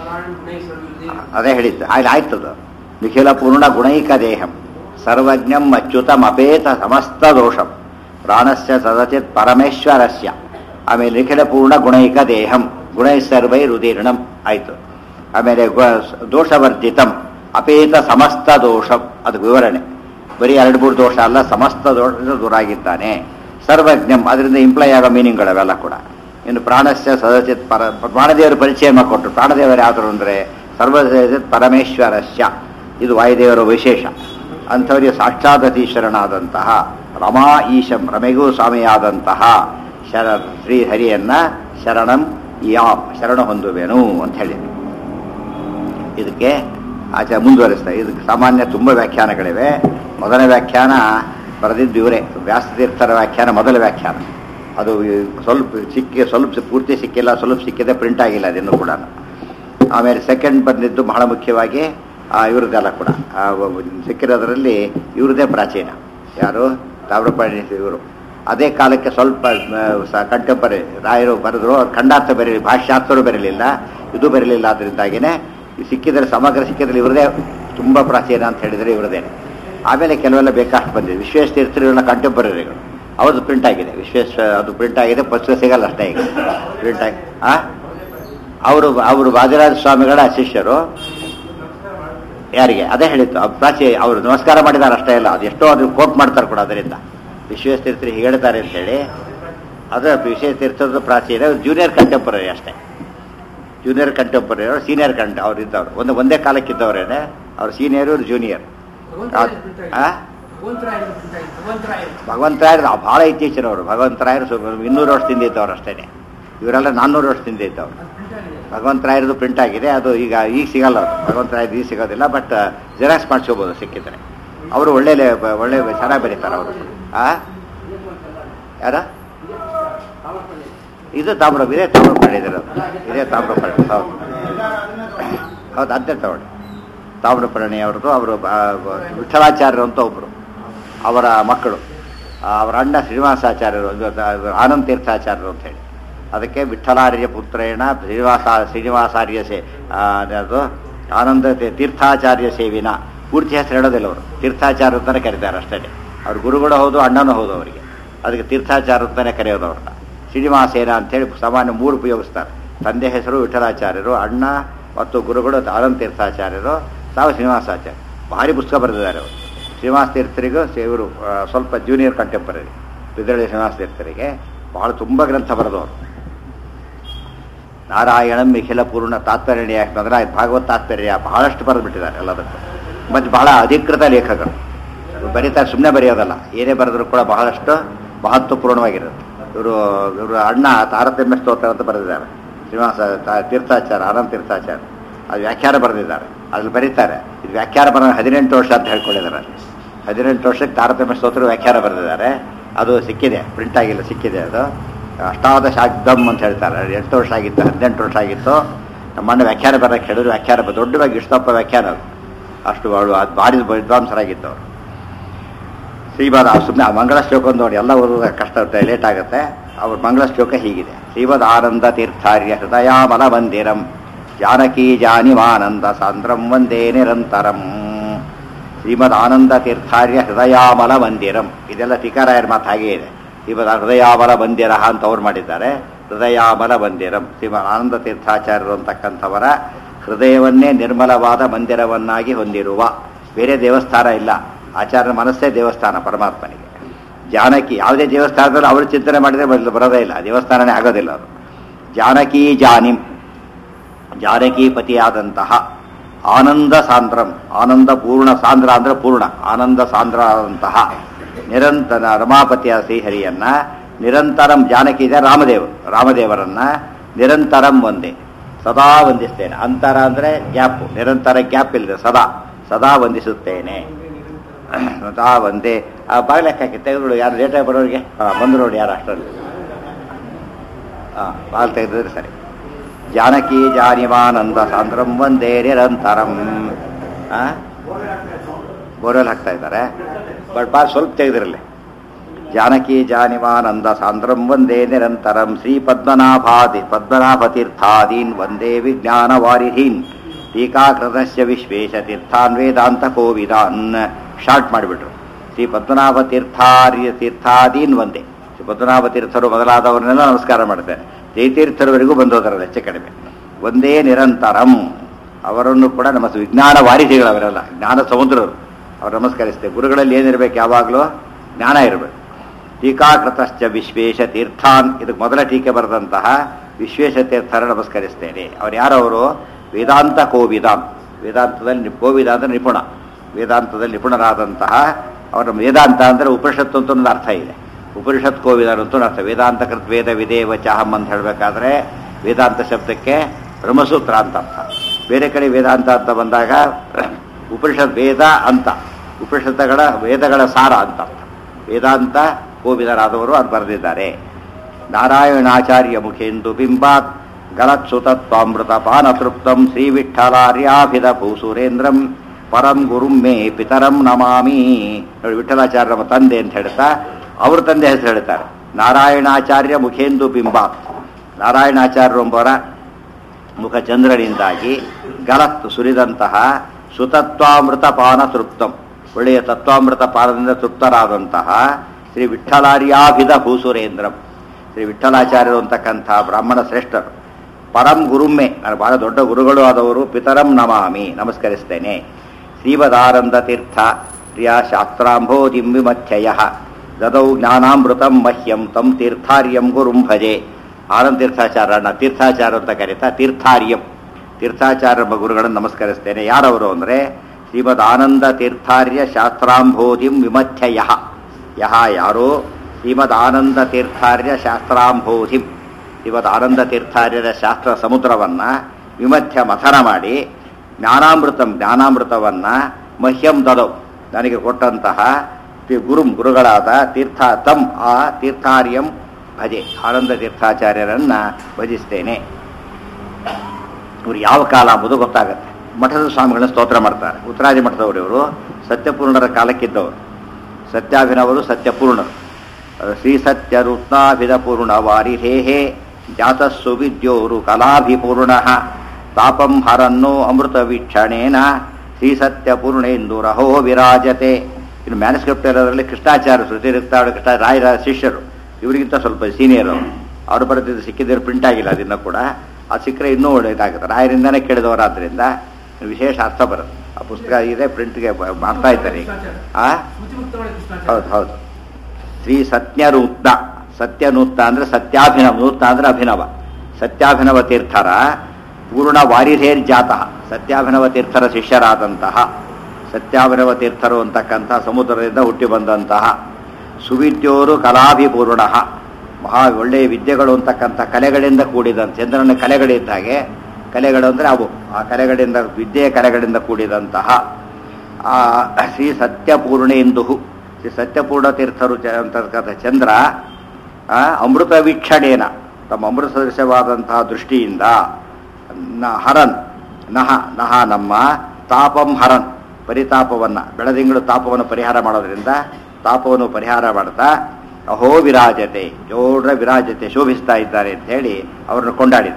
ಅದೇ ಹೇಳಿದ್ದು ಆಯ್ತು ಆಯ್ತದು ನಿಖಿಲ ಪೂರ್ಣ ಗುಣೈಕ ದೇಹಂ ಸರ್ವಜ್ಞಂ ಅಚ್ಯುತಂ ಅಪೇತ ಸಮಸ್ತ ದೋಷಂ ಪ್ರಾಣಸ್ಯ ಸದಚಿತ್ ಪರಮೇಶ್ವರಸ್ಯ ಆಮೇಲೆ ನಿಖಿಲ ಪೂರ್ಣ ಗುಣೈಕ ದೇಹಂ ಗುಣೈ ಸರ್ವೈ ರುದೀರ್ಣಂ ಆಯ್ತು ಆಮೇಲೆ ಗು- ದೋಷವರ್ಜಿತಂ ಅಪೇತ ಸಮಸ್ತ ದೋಷಂ ಅದು ವಿವರಣೆ ಬರೀ ಎರಡು ಮೂರು ದೋಷ ಅಲ್ಲ ಸಮಸ್ತ ದೋಷ ದೂರಾಗಿದ್ದಾನೆ ಸರ್ವಜ್ಞಂ ಅದರಿಂದ ಇಂಪ್ಲೈ ಆಗೋ ಮೀನಿಂಗ್ಗಳವೆಲ್ಲ ಕೂಡ ಇನ್ನು ಪ್ರಾಣಸ್ಯ ಸದಚಿತ್ ಪರ ಪ್ರಾಣದೇವರ ಪರಿಚಯ ಮಾಡಿಕೊಟ್ರು ಪ್ರಾಣದೇವರು ಯಾವ್ದು ಅಂದರೆ ಸರ್ವಚಿತ್ ಪರಮೇಶ್ವರಸ್ಯ ಇದು ವಾಯುದೇವರ ವಿಶೇಷ ಅಂಥವರಿಗೆ ಸಾಕ್ಷಾದತೀಶ್ವರನಾದಂತಹ ರಮಾ ಈಶಂ ರಮೆಗೂ ಸ್ವಾಮಿಯಾದಂತಹ ಶರ ಶ್ರೀಹರಿಯನ್ನ ಶರಣಂ ಯಾಮ್ ಶರಣ ಹೊಂದುವೆನು ಅಂತ ಹೇಳಿದ್ರು ಇದಕ್ಕೆ ಆಚೆ ಮುಂದುವರಿಸ್ತಾರೆ ಇದಕ್ಕೆ ಸಾಮಾನ್ಯ ತುಂಬ ವ್ಯಾಖ್ಯಾನಗಳಿವೆ ಮೊದಲನೇ ವ್ಯಾಖ್ಯಾನ ಬರೆದಿದ್ದು ಇವರೇ ವ್ಯಾಸತೀರ್ಥರ ವ್ಯಾಖ್ಯಾನ ಮೊದಲ ವ್ಯಾಖ್ಯಾನ ಅದು ಈ ಸ್ವಲ್ಪ ಸಿಕ್ಕಿ ಸ್ವಲ್ಪ ಪೂರ್ತಿ ಸಿಕ್ಕಿಲ್ಲ ಸ್ವಲ್ಪ ಸಿಕ್ಕಿದೆ ಪ್ರಿಂಟ್ ಆಗಿಲ್ಲ ಅದಿನ್ನೂ ಕೂಡ ಆಮೇಲೆ ಸೆಕೆಂಡ್ ಬಂದಿದ್ದು ಬಹಳ ಮುಖ್ಯವಾಗಿ ಆ, ಇವ್ರದ್ದೆಲ್ಲ ಕೂಡ ಆ, ಒಬ್ಬ ಸಿಕ್ಕಿರೋದ್ರಲ್ಲಿ ಇವ್ರದ್ದೇ ಪ್ರಾಚೀನ ಯಾರು ತಾಮ್ರಪಾಣಿ ಇವರು ಅದೇ ಕಾಲಕ್ಕೆ ಸ್ವಲ್ಪ ಕಂಟೆಂಪರಿ ರಾಯರು ಬರೆದ್ರು ಅವ್ರು ಖಂಡಾರ್ಥ ಬರೀ ಭಾಷ್ಯಾರ್ಥರು ಬರಲಿಲ್ಲ ಇದು ಬರಲಿಲ್ಲ ಅದರಿಂದಾಗಿನೇ ಈ ಸಿಕ್ಕಿದ್ರೆ ಸಮಗ್ರ ಸಿಕ್ಕಿದ್ರೆ ಇವರದೇ ತುಂಬ ಪ್ರಾಚೀನ ಅಂತ ಹೇಳಿದರೆ ಇವರದೇ ಆಮೇಲೆ ಕೆಲವೆಲ್ಲ ಬೇಕಾಷ್ಟು ಬಂದಿದೆ ವಿಶ್ವೇಶ ತೀರ್ಥರೆಲ್ಲ ಕಂಟೆಂಪರರಿಗಳು ಅವ್ರದ್ದು ಪ್ರಿಂಟ್ ಆಗಿದೆ ವಿಶ್ವೇಶ ಅದು ಪ್ರಿಂಟ್ ಆಗಿದೆ ಪುಸ್ತಕ ಸಿಗಲ್ಲ ಅಷ್ಟೇ ಈಗ ಪ್ರಿಂಟ್ ಆಗಿ ಆ ಅವರು ಅವರು ವಾದಿರಾಜ ಸ್ವಾಮಿಗಳ ಶಿಷ್ಯರು ಯಾರಿಗೆ ಅದೇ ಹೇಳಿತ್ತು ಆ ಪ್ರಾಚಿ ಅವರು ನಮಸ್ಕಾರ ಮಾಡಿದ್ದಾರೆ ಅಷ್ಟೇ ಇಲ್ಲ ಅದು ಎಷ್ಟೋ ಅದು ಕೋಟ್ ಮಾಡ್ತಾರೆ ಕೂಡ ಅದರಿಂದ ವಿಶ್ವೇಶ ತೀರ್ಥರು ಹೇಳ್ತಾರೆ ಅಂತೇಳಿ ಅದು ವಿಶ್ವೇಶ ತೀರ್ಥದ ಪ್ರಾಚೀನ ಜೂನಿಯರ್ ಕಂಟೆಂಪರರಿ ಅಷ್ಟೇ ಜೂನಿಯರ್ ಕಂಟೆಂಪರರಿ ಅವರು ಸೀನಿಯರ್ ಕಂಟ ಅವ್ರು ಇದ್ದವರು ಒಂದು ಒಂದೇ ಕಾಲಕ್ಕಿದ್ದವರೇನೆ ಅವ್ರು ಸೀನಿಯರ್ ಇವ್ರು ಜೂನಿಯರ್ ಆ? ಭಗವಂತರಾಯರು ಬಹಳ ಇತ್ತೀಚಿನವರು ಭಗವಂತರಾಯರು ಸ್ವಲ್ಪ ಇನ್ನೂರು ವರ್ಷದಿಂದ ಇದ್ದವ್ರು ಅಷ್ಟೇ ಇವರೆಲ್ಲ ನಾನ್ನೂರು ವರ್ಷದಿಂದ ಇದ್ದವ್ರು ಭಗವಂತರಾಯರದು ಪ್ರಿಂಟ್ ಆಗಿದೆ ಅದು ಈಗ ಈಗ ಸಿಗಲ್ಲ ಅದು ಭಗವಂತರಾಯದು ಈಗ ಸಿಗೋದಿಲ್ಲ ಬಟ್ ಜೆರಾಕ್ಸ್ ಮಾಡಿಸ್ಕೋಬೋದು ಸಿಕ್ಕಿದ್ರೆ ಅವರು ಒಳ್ಳೆ ಲೇ- ಒಳ್ಳೆ ಚೆನ್ನಾಗಿ ಬರೀತಾರೆ ಅವರು ಆ ಯಾರ ಇದು ತಾಮ್ರ ಇದೇ ತಾಮ್ರಪರ್ಣಿ ಇದಿರೋದು ಇದೇ ತಾಮ್ರಪರ್ಣಿ ಹೌದು ಹೌದು ಅದೇ ತಗೊಳ್ಳಿ ತಾಮ್ರಪರ್ಣಿ ಅವ್ರದ್ದು ಅವರು ವಿಠಲಾಚಾರ್ಯರು ಅಂತ ಒಬ್ಬರು ಅವರ ಮಕ್ಕಳು ಆ, ಅವರ ಅಣ್ಣ ಶ್ರೀನಿವಾಸಾಚಾರ್ಯರು ಇದು ದ- ಆನಂದ ತೀರ್ಥಾಚಾರ್ಯರು ಅಂತ ಹೇಳಿ ಅದಕ್ಕೆ ವಿಠಲಾರ್ಯ ಪುತ್ರೇಣ ಶ್ರೀನಿವಾಸ ಶ್ರೀನಿವಾಸಾರ್ಯ ಸೇ ಆ, ಅದು ಆನಂದ ತೀ- ತೀರ್ಥಾಚಾರ್ಯ ಸೇವಿನ ಪೂರ್ತಿ ಹೆಸರು ಹೇಳೋದಿಲ್ಲ ಅವರು ತೀರ್ಥಾಚಾರ್ಯ ಅಂತಾನೆ ಕರೀತಾರೆ ಅಷ್ಟೇ ಅವ್ರ ಗುರುಗಳು ಹೌದು ಅಣ್ಣನೂ ಹೌದು ಅವರಿಗೆ ಅದಕ್ಕೆ ತೀರ್ಥಾಚಾರ್ಯ ಅಂತಾನೆ ಕರೆಯೋದು ಅವ್ರನ್ನ ಶ್ರೀನಿವಾಸೇನ ಅಂತೇಳಿ ಸಾಮಾನ್ಯ ಮೂರು ಉಪಯೋಗಿಸ್ತಾರೆ ತಂದೆ ಹೆಸರು ವಿಠಲಾಚಾರ್ಯರು ಅಣ್ಣ ಮತ್ತು ಗುರುಗಳು ಆನಂದ ತೀರ್ಥಾಚಾರ್ಯರು ತಾವು ಶ್ರೀನಿವಾಸಾಚಾರ್ಯ ಭಾರಿ ಪುಸ್ತಕ ಬರೆದಿದ್ದಾರೆ ಅವರು ಶ್ರೀನಿವಾಸ ತೀರ್ಥರಿಗೂ ಸ- ಇವರು ಆ, ಸ್ವಲ್ಪ ಜೂನಿಯರ್ ಕಂಟೆಂಪರರಿ ಬಿದರಳ್ಳಿ ಶ್ರೀನಿವಾಸ ತೀರ್ಥರಿಗೆ ಬಹಳ ತುಂಬ ಗ್ರಂಥ ಬರೆದವರು ನಾರಾಯಣಂ ನಿಖಿಲ ಪೂರ್ಣ ತಾತ್ಪರ್ಯ ಯಾಕಂದ್ರೆ ಭಾಗವತ್ ತಾತ್ಪರ್ಯ ಬಹಳಷ್ಟು ಬರೆದ್ಬಿಟ್ಟಿದ್ದಾರೆ ಎಲ್ಲದಕ್ಕೂ ಮತ್ತು ಬಹಳ ಅಧಿಕೃತ ಲೇಖಕರು ಬರೀತಾರೆ ಸುಮ್ಮನೆ ಬರೆಯೋದಲ್ಲ ಏನೇ ಬರೆದ್ರು ಕೂಡ ಬಹಳಷ್ಟು ಮಹತ್ವಪೂರ್ಣವಾಗಿರುತ್ತೆ ಇವರು ಇವರು ಅಣ್ಣ ತಾರತಮ್ಯ ಸ್ತೋತ್ರ ಅಂತ ಬರೆದಿದ್ದಾರೆ ಶ್ರೀನಿವಾಸ ತಾ- ತೀರ್ಥಾಚಾರ್ಯ ಆನಂದ ತೀರ್ಥಾಚಾರ್ಯ ಅದು ವ್ಯಾಖ್ಯಾನ ಬರೆದಿದ್ದಾರೆ ಅದ್ರಲ್ಲಿ ಬರೀತಾರೆ ಇದು ವ್ಯಾಖ್ಯಾನ ಬರೋ ಹದಿನೆಂಟು ವರ್ಷ ಅಂತ ಹೇಳ್ಕೊಂಡಿದ್ದಾರೆ ಅಲ್ಲಿ. ಹದಿನೆಂಟು ವರ್ಷಕ್ಕೆ ತಾರತಮ್ಯ ಸ್ತೋತ್ರ ವ್ಯಾಖ್ಯಾನ ಬರೆದಿದ್ದಾರೆ ಅದು ಸಿಕ್ಕಿದೆ ಪ್ರಿಂಟ್ ಆಗಿಲ್ಲ ಸಿಕ್ಕಿದೆ ಅದು ಅಷ್ಟಾದಶಾಗ್ದಮ್ ಅಂತ ಹೇಳ್ತಾರೆ ಅದು ಎಂಟು ವರ್ಷ ಆಗಿತ್ತು ಹದಿನೆಂಟು ವರ್ಷ ಆಗಿತ್ತು ನಮ್ಮಣ್ಣ ವ್ಯಾಖ್ಯಾನ ಬರೋಕ್ಕೆ ಹೇಳಿದ್ರು ವ್ಯಾಖ್ಯಾನ ಬ- ದೊಡ್ಡವಾಗಿ ಇಷ್ಟಪ್ಪ ವ್ಯಾಖ್ಯಾನ ಅದು ಅಷ್ಟು ಅವಳು ಅದು ಭಾರಿ ವಿದ್ವಾಂಸರಾಗಿತ್ತು ಅವರು ಶ್ರೀಪಾದ ಸುಮ್ಮನೆ ಆ ಮಂಗಳ ಶ್ಲೋಕ ಒಂದು ನೋಡಿ ಎಲ್ಲ ಓದೋದ ಕಷ್ಟ ಲೇಟ್ ಆಗುತ್ತೆ ಅವ್ರ ಮಂಗಳ ಶ್ಲೋಕ ಹೀಗಿದೆ ಶ್ರೀಮದ್ ಆನಂದ ತೀರ್ಥಾರ್ಯ ಹೃದಯಾಮಲ ಮಂದಿರಂ ಜಾನಕಿ ಜಾನಿಮಾನಂದ ಸಾಂದ್ರಂ ವಂದೇ ನಿರಂತರಂ ಶ್ರೀಮದ್ ಆನಂದ ತೀರ್ಥಾರ್ಯ ಹೃದಯಾಮಲ ಮಂದಿರಂ ಇದೆಲ್ಲ ಟೀಕಾರಾಯರ ಮಾತು ಹಾಗೇ ಇದೆ ಶ್ರೀಮದ್ ಹೃದಯಾಮಲ ಮಂದಿರ ಅಂತ ಅವ್ರು ಮಾಡಿದ್ದಾರೆ ಹೃದಯಾಮಲ ಮಂದಿರಂ ಶ್ರೀಮದ್ ಆನಂದ ತೀರ್ಥಾಚಾರ್ಯರು ಅಂತಕ್ಕಂಥವರ ಹೃದಯವನ್ನೇ ನಿರ್ಮಲವಾದ ಮಂದಿರವನ್ನಾಗಿ ಹೊಂದಿರುವ ಬೇರೆ ದೇವಸ್ಥಾನ ಇಲ್ಲ ಆಚಾರ್ಯನ ಮನಸ್ಸೇ ದೇವಸ್ಥಾನ ಪರಮಾತ್ಮನಿಗೆ ಜಾನಕಿ ಯಾವುದೇ ದೇವಸ್ಥಾನದಲ್ಲಿ ಅವರು ಚಿಂತನೆ ಮಾಡಿದರೆ ಬರಲು ಬರೋದೇ ಇಲ್ಲ ದೇವಸ್ಥಾನನೇ ಆಗೋದಿಲ್ಲ ಅದು ಜಾನಕಿ ಜಾನಿಂ ಜಾನಕಿ ಪತಿಯಾದಂತಹ ಆನಂದ ಸಾಂದ್ರಂ ಆನಂದ ಪೂರ್ಣ ಸಾಂದ್ರ ಅಂದ್ರೆ ಪೂರ್ಣ ಆನಂದ ಸಾಂದ್ರ ಆದಂತಹ ನಿರಂತರ ರಮಾಪತಿಯ ಶ್ರೀಹರಿಯನ್ನ ನಿರಂತರಂ ಜಾನಕಿ ಇದೆ ರಾಮದೇವ್ ರಾಮದೇವರನ್ನ ನಿರಂತರಂ ಒಂದೇ ಸದಾ ವಂದಿಸ್ತೇನೆ ಅಂತರ ಅಂದ್ರೆ ಗ್ಯಾಪ್ ನಿರಂತರ ಗ್ಯಾಪ್ ಇಲ್ಲದೆ ಸದಾ ಸದಾ ವಂದಿಸುತ್ತೇನೆ ಸದಾ ಒಂದೇ ಆ ಬಾಗಿಲಕ್ಕೆ ಹಾಕಿ ತೆಗೆದು ಯಾರು ಲೇಟಾಗಿ ಬರೋರಿಗೆ ಹಾಂ ಬಂದು ನೋಡಿ ಯಾರು ಅಷ್ಟರಲ್ಲಿ ಹಾಂ ಬಾಗಿಲು ತೆಗೆದಿದ್ರೆ ಸರಿ ಜಾನಕಿ ಜಾನಿವಾನಂದ ಸಾಂದ್ರಂ ವಂದೇ ನಿರಂತರಂ ಆ? ಬೋರ್ವೆಲ್ ಹಾಕ್ತಾ ಇದ್ದಾರೆ ಬಟ್ ಬಾ ಸ್ವಲ್ಪ ತೆಗೆದಿರಲಿ ಜಾನಕಿ ಜಾನಿವಾನಂದ ಸಾಂದ್ರಂ ವಂದೇ ನಿರಂತರಂ ಶ್ರೀ ಪದ್ಮನಾಭಾದಿ ಪದ್ಮನಾಭತೀರ್ಥಾದೀನ್ ವಂದೇ ವಿಜ್ಞಾನ ವಾರಿಧೀನ್ ಟೀಕಾಕೃತಸ್ಯ ವಿಶ್ವೇಶ ತೀರ್ಥಾನ್ ವೇದಾಂತ ಕೋವಿದಾನ್ ಶಾರ್ಟ್ ಮಾಡಿಬಿಟ್ರು ಶ್ರೀ ಪದ್ಮನಾಭ ತೀರ್ಥಾರ್ಯ ತೀರ್ಥಾದೀನ್ ಒಂದೇ ಶ್ರೀ ಪದ್ಮನಾಭ ತೀರ್ಥರು ಮೊದಲಾದವರನ್ನೆಲ್ಲ ನಮಸ್ಕಾರ ಮಾಡ್ತೇನೆ ಜಯತೀರ್ಥರವರೆಗೂ ಬಂದು ಹೋದರಲ್ಲ ಹೆಚ್ಚು ಕಡಿಮೆ ಒಂದೇ ನಿರಂತರಂ ಅವರನ್ನು ಕೂಡ ನಮ್ಮ ವಿಜ್ಞಾನ ವಾರಿಧಿಗಳು ಅವರೆಲ್ಲ ಜ್ಞಾನ ಸಮುದ್ರರು ಅವ್ರು ನಮಸ್ಕರಿಸ್ತೇವೆ ಗುರುಗಳಲ್ಲಿ ಏನಿರಬೇಕು ಯಾವಾಗಲೂ ಜ್ಞಾನ ಇರಬೇಕು ಟೀಕಾಕೃತಶ್ಚ ವಿಶ್ವೇಶ ತೀರ್ಥಾನ್ ಇದಕ್ಕೆ ಮೊದಲ ಟೀಕೆ ಬರೆದಂತಹ ವಿಶ್ವೇಶ ತೀರ್ಥರ ನಮಸ್ಕರಿಸ್ತೇನೆ ಅವ್ರು ಯಾರವರು ವೇದಾಂತ ಕೋವಿದಾನ್ ವೇದಾಂತದಲ್ಲಿ ನಿ- ಕೋವಿದ ಅಂದ್ರೆ ನಿಪುಣ ವೇದಾಂತದಲ್ಲಿ ನಿಪುಣರಾದಂತಹ ಅವರ ವೇದಾಂತ ಅಂದರೆ ಉಪನಿಷತ್ತು ಅಂತ ಒಂದು ಅರ್ಥ ಇದೆ ಉಪನಿಷತ್ ಕೋವಿದಾನ್ ಅಂತ ಒಂದು ಅರ್ಥ ವೇದಾಂತ ಕೃತ್ ವೇದ ವಿದೇವ ಚಾಹಂ ಅಂತ ಹೇಳಬೇಕಾದ್ರೆ ವೇದಾಂತ ಶಬ್ದಕ್ಕೆ ಬ್ರಹ್ಮಸೂತ್ರ ಅಂತ ಅರ್ಥ ಬೇರೆ ಕಡೆ ವೇದಾಂತ ಅಂತ ಬಂದಾಗ ಉಪನಿಷತ್ ವೇದ ಅಂತ ಉಪನಿಷತ್ತುಗಳ ವೇದಗಳ ಸಾರ ಅಂತ ಅರ್ಥ ವೇದಾಂತ ಕೋವಿದರಾದವರು ಅದು ಬರೆದಿದ್ದಾರೆ ನಾರಾಯಣಾಚಾರ್ಯ ಮುಖೇಂದು ಬಿಂಬಾತ್ ಗಲತ್ಸುತತ್ವಾಮೃತ ಪಾನತೃಪ್ತಂ ಶ್ರೀ ವಿಠಲಾರ್ಯಾಭಿದ ಭೂಸುರೇಂದ್ರಂ ಪರಂ ಗುರುಂ ಮೇ ಪಿತರಂ ನಮಾಮಿ ನೋಡಿ ವಿಠಲಾಚಾರ್ಯ ನಮ್ಮ ತಂದೆ ಅಂತ ಹೇಳ್ತಾ ಅವ್ರ ತಂದೆ ಹೆಸರು ಹೇಳ್ತಾರೆ ನಾರಾಯಣಾಚಾರ್ಯ ಮುಖೇಂದು ಬಿಂಬಾತ್ ನಾರಾಯಣಾಚಾರ್ಯ ಎಂಬವರ ಮುಖ ಚಂದ್ರನಿಂದಾಗಿ ಗಲತ್ತು ಸುರಿದಂತಹ ಸುತತ್ವಾಮೃತ ಪಾನ ತೃಪ್ತಂ ಒಳ್ಳೆಯ ತತ್ವಾಮೃತ ಪಾನದಿಂದ ತೃಪ್ತರಾದಂತಹ ಶ್ರೀ ವಿಠಲಾರ್ಯಾಭಿದ ಭೂಸುರೇಂದ್ರಂ ಶ್ರೀ ವಿಠಲಾಚಾರ್ಯರು ಅಂತಕ್ಕಂಥ ಬ್ರಾಹ್ಮಣ ಶ್ರೇಷ್ಠರು ಪರಂ ಗುರುಮ್ಮೆ ನಾನು ಬಹಳ ದೊಡ್ಡ ಗುರುಗಳು ಆದವರು ಪಿತರಂ ನಮಾಮಿ ನಮಸ್ಕರಿಸ್ತೇನೆ ಶ್ರೀವದಾನಂದ ತೀರ್ಥ ಪ್ರಿಯ ಶಾಸ್ತ್ರಾಂಭೋದಿಂ ವಿಮಧ್ಯಯ ದದೌ ಜ್ಞಾನಾಮೃತಂ ಮಹ್ಯಂ ತಂ ತೀರ್ಥಾರ್ಯಂ ಗುರುಂ ಭಜೆ ಆನಂದ ತೀರ್ಥಾಚಾರ್ಯನ ತೀರ್ಥಾಚಾರ್ಯ ಅಂತ ಕರೀತಾ ತೀರ್ಥಾರ್ಯಂ ತೀರ್ಥಾಚಾರ್ಯ ಎಂಬ ಗುರುಗಳನ್ನು ನಮಸ್ಕರಿಸ್ತೇನೆ ಯಾರವರು ಅಂದರೆ ಶ್ರೀಮದ್ ಆನಂದ ತೀರ್ಥಾರ್ಯ ಶಾಸ್ತ್ರಾಂಭೋದಿಂ ವಿಮಧ್ಯಯ ಯಹ ಯಾರೋ ಶ್ರೀಮದ್ ಆನಂದ ತೀರ್ಥಾರ್ಯ ಶಾಸ್ತ್ರಾಂಭೋಧಿಂ ಶ್ರೀಮದ್ ಆನಂದ ತೀರ್ಥಾರ್ಯರ ಶಾಸ್ತ್ರ ಸಮುದ್ರವನ್ನ ವಿಮಧ್ಯ ಮಥನ ಮಾಡಿ ಜ್ಞಾನಾಮೃತಂ ಜ್ಞಾನಾಮೃತವನ್ನ ಮಹ್ಯಂ ದದೌ ನನಗೆ ಕೊಟ್ಟಂತಹ ತಿ- ಗುರುಂ ಗುರುಗಳಾದ ತೀರ್ಥ ತಂ ಆ ತೀರ್ಥಾರ್ಯಂ ಭಜೆ ಆನಂದ ತೀರ್ಥಾಚಾರ್ಯರನ್ನ ಭಜಿಸ್ತೇನೆ ಇವರು ಯಾವ ಕಾಲ ಎಂಬುದು ಗೊತ್ತಾಗುತ್ತೆ ಮಠದ ಸ್ವಾಮಿಗಳನ್ನ ಸ್ತೋತ್ರ ಮಾಡ್ತಾರೆ ಉತ್ತರಾದಿ ಮಠದವರು ಇವರು ಸತ್ಯಪೂರ್ಣರ ಕಾಲಕ್ಕಿದ್ದವರು ಸತ್ಯಾಭಿನವರು ಸತ್ಯಪೂರ್ಣರು ಅದು ಶ್ರೀ ಸತ್ಯ ರುತ್ನಾಭಿಧ ಪೂರ್ಣ ವಾರಿಹೇಹೇ ಜಾತಸ್ಸು ವಿದ್ಯೋರು ಕಲಾಭಿಪೂರ್ಣ ತಾಪಂ ಹರನ್ನೋ ಅಮೃತ ವೀಕ್ಷಣೇನ ಶ್ರೀ ಸತ್ಯ ಪೂರ್ಣೇಂದು ರಹೋ ವಿರಾಜತೆ ಇನ್ನು ಮ್ಯಾನುಸ್ಕ್ರಿಪ್ಟ್ ಇರೋದ್ರಲ್ಲಿ ಕೃಷ್ಣಾಚಾರ್ಯ ಶ್ರುತಿ ರುಕ್ತಾಳು ಕೃಷ್ಣ ರಾಯರ ಶಿಷ್ಯರು ಇವರಿಗಿಂತ ಸ್ವಲ್ಪ ಸೀನಿಯರ್ ಅವರು ಅವರು ಬರೆದಿದ್ದು ಸಿಕ್ಕಿದ್ರೆ ಪ್ರಿಂಟ್ ಆಗಿಲ್ಲ ಅದನ್ನು ಕೂಡ ಅದು ಸಿಕ್ಕರೆ ಇನ್ನೂ ಒಳ್ಳೆಯದಾಗುತ್ತೆ ರಾಯರಿಂದನೇ ಕೇಳಿದವರಾದ್ರಿಂದ ವಿಶೇಷ ಅರ್ಥ ಬರುತ್ತೆ ಆ ಪುಸ್ತಕ ಇದೆ ಪ್ರಿಂಟ್ಗೆ ಮಾಡ್ತಾ ಇದ್ದಾರೆ ಈಗ ಆ ಹೌದು ಹೌದು ಶ್ರೀ ಸತ್ಯನೂತ್ನ ಸತ್ಯನೂತ್ನ ಅಂದ್ರೆ ಸತ್ಯಾಭಿನವ ನೂತ್ನ ಅಂದ್ರೆ ಅಭಿನವ ಸತ್ಯಾಭಿನವ ತೀರ್ಥರ ಪೂರ್ಣ ವಾರಿಧೇರ್ ಜಾತಃ ಸತ್ಯಾಭಿನವ ತೀರ್ಥರ ಶಿಷ್ಯರಾದಂತಹ ಸತ್ಯಾಭಿನವ ತೀರ್ಥರು ಅಂತಕ್ಕಂಥ ಸಮುದ್ರದಿಂದ ಹುಟ್ಟಿ ಬಂದಂತಹ ಸುವಿದ್ಯೋರು ಕಲಾಭಿಪೂರ್ಣ ಮಹಾ ಒಳ್ಳೆಯ ವಿದ್ಯೆಗಳು ಅಂತಕ್ಕಂಥ ಕಲೆಗಳಿಂದ ಕೂಡಿದಂತೆ ಚಂದ್ರನ ಕಲೆಗಳಿದ್ದ ಹಾಗೆ ಕಲೆಗಳು ಅಂದರೆ ಅವು ಆ ಕಲೆಗಳಿಂದ ವಿದ್ಯೆಯ ಕಲೆಗಳಿಂದ ಕೂಡಿದಂತಹ ಆ ಶ್ರೀ ಸತ್ಯಪೂರ್ಣೇಂದು ಶ್ರೀ ಸತ್ಯಪೂರ್ಣ ತೀರ್ಥರು ಚ- ಅಂತಕ್ಕಂಥ ಚಂದ್ರ ಆ, ಅಮೃತ ವೀಕ್ಷಣೇನ ತಮ್ಮ ಅಮೃತ ಸದೃಶವಾದಂತಹ ದೃಷ್ಟಿಯಿಂದ ನ- ಹರನ್ ನಹ ನಹ ನಮ್ಮ ತಾಪಂ ಹರನ್ ಪರಿತಾಪವನ್ನ ಬೆಳದಿಂಗಳು ತಾಪವನ್ನು ಪರಿಹಾರ ಮಾಡೋದ್ರಿಂದ ತಾಪವನ್ನು ಪರಿಹಾರ ಮಾಡ್ತಾ ಅಹೋ ವಿರಾಜತೆ ಜೋಡ್ರ ವಿರಾಜತೆ ಶೋಭಿಸ್ತಾ ಇದ್ದಾರೆ ಅಂತ ಹೇಳಿ ಅವರನ್ನು ಕೊಂಡಾಡಿದ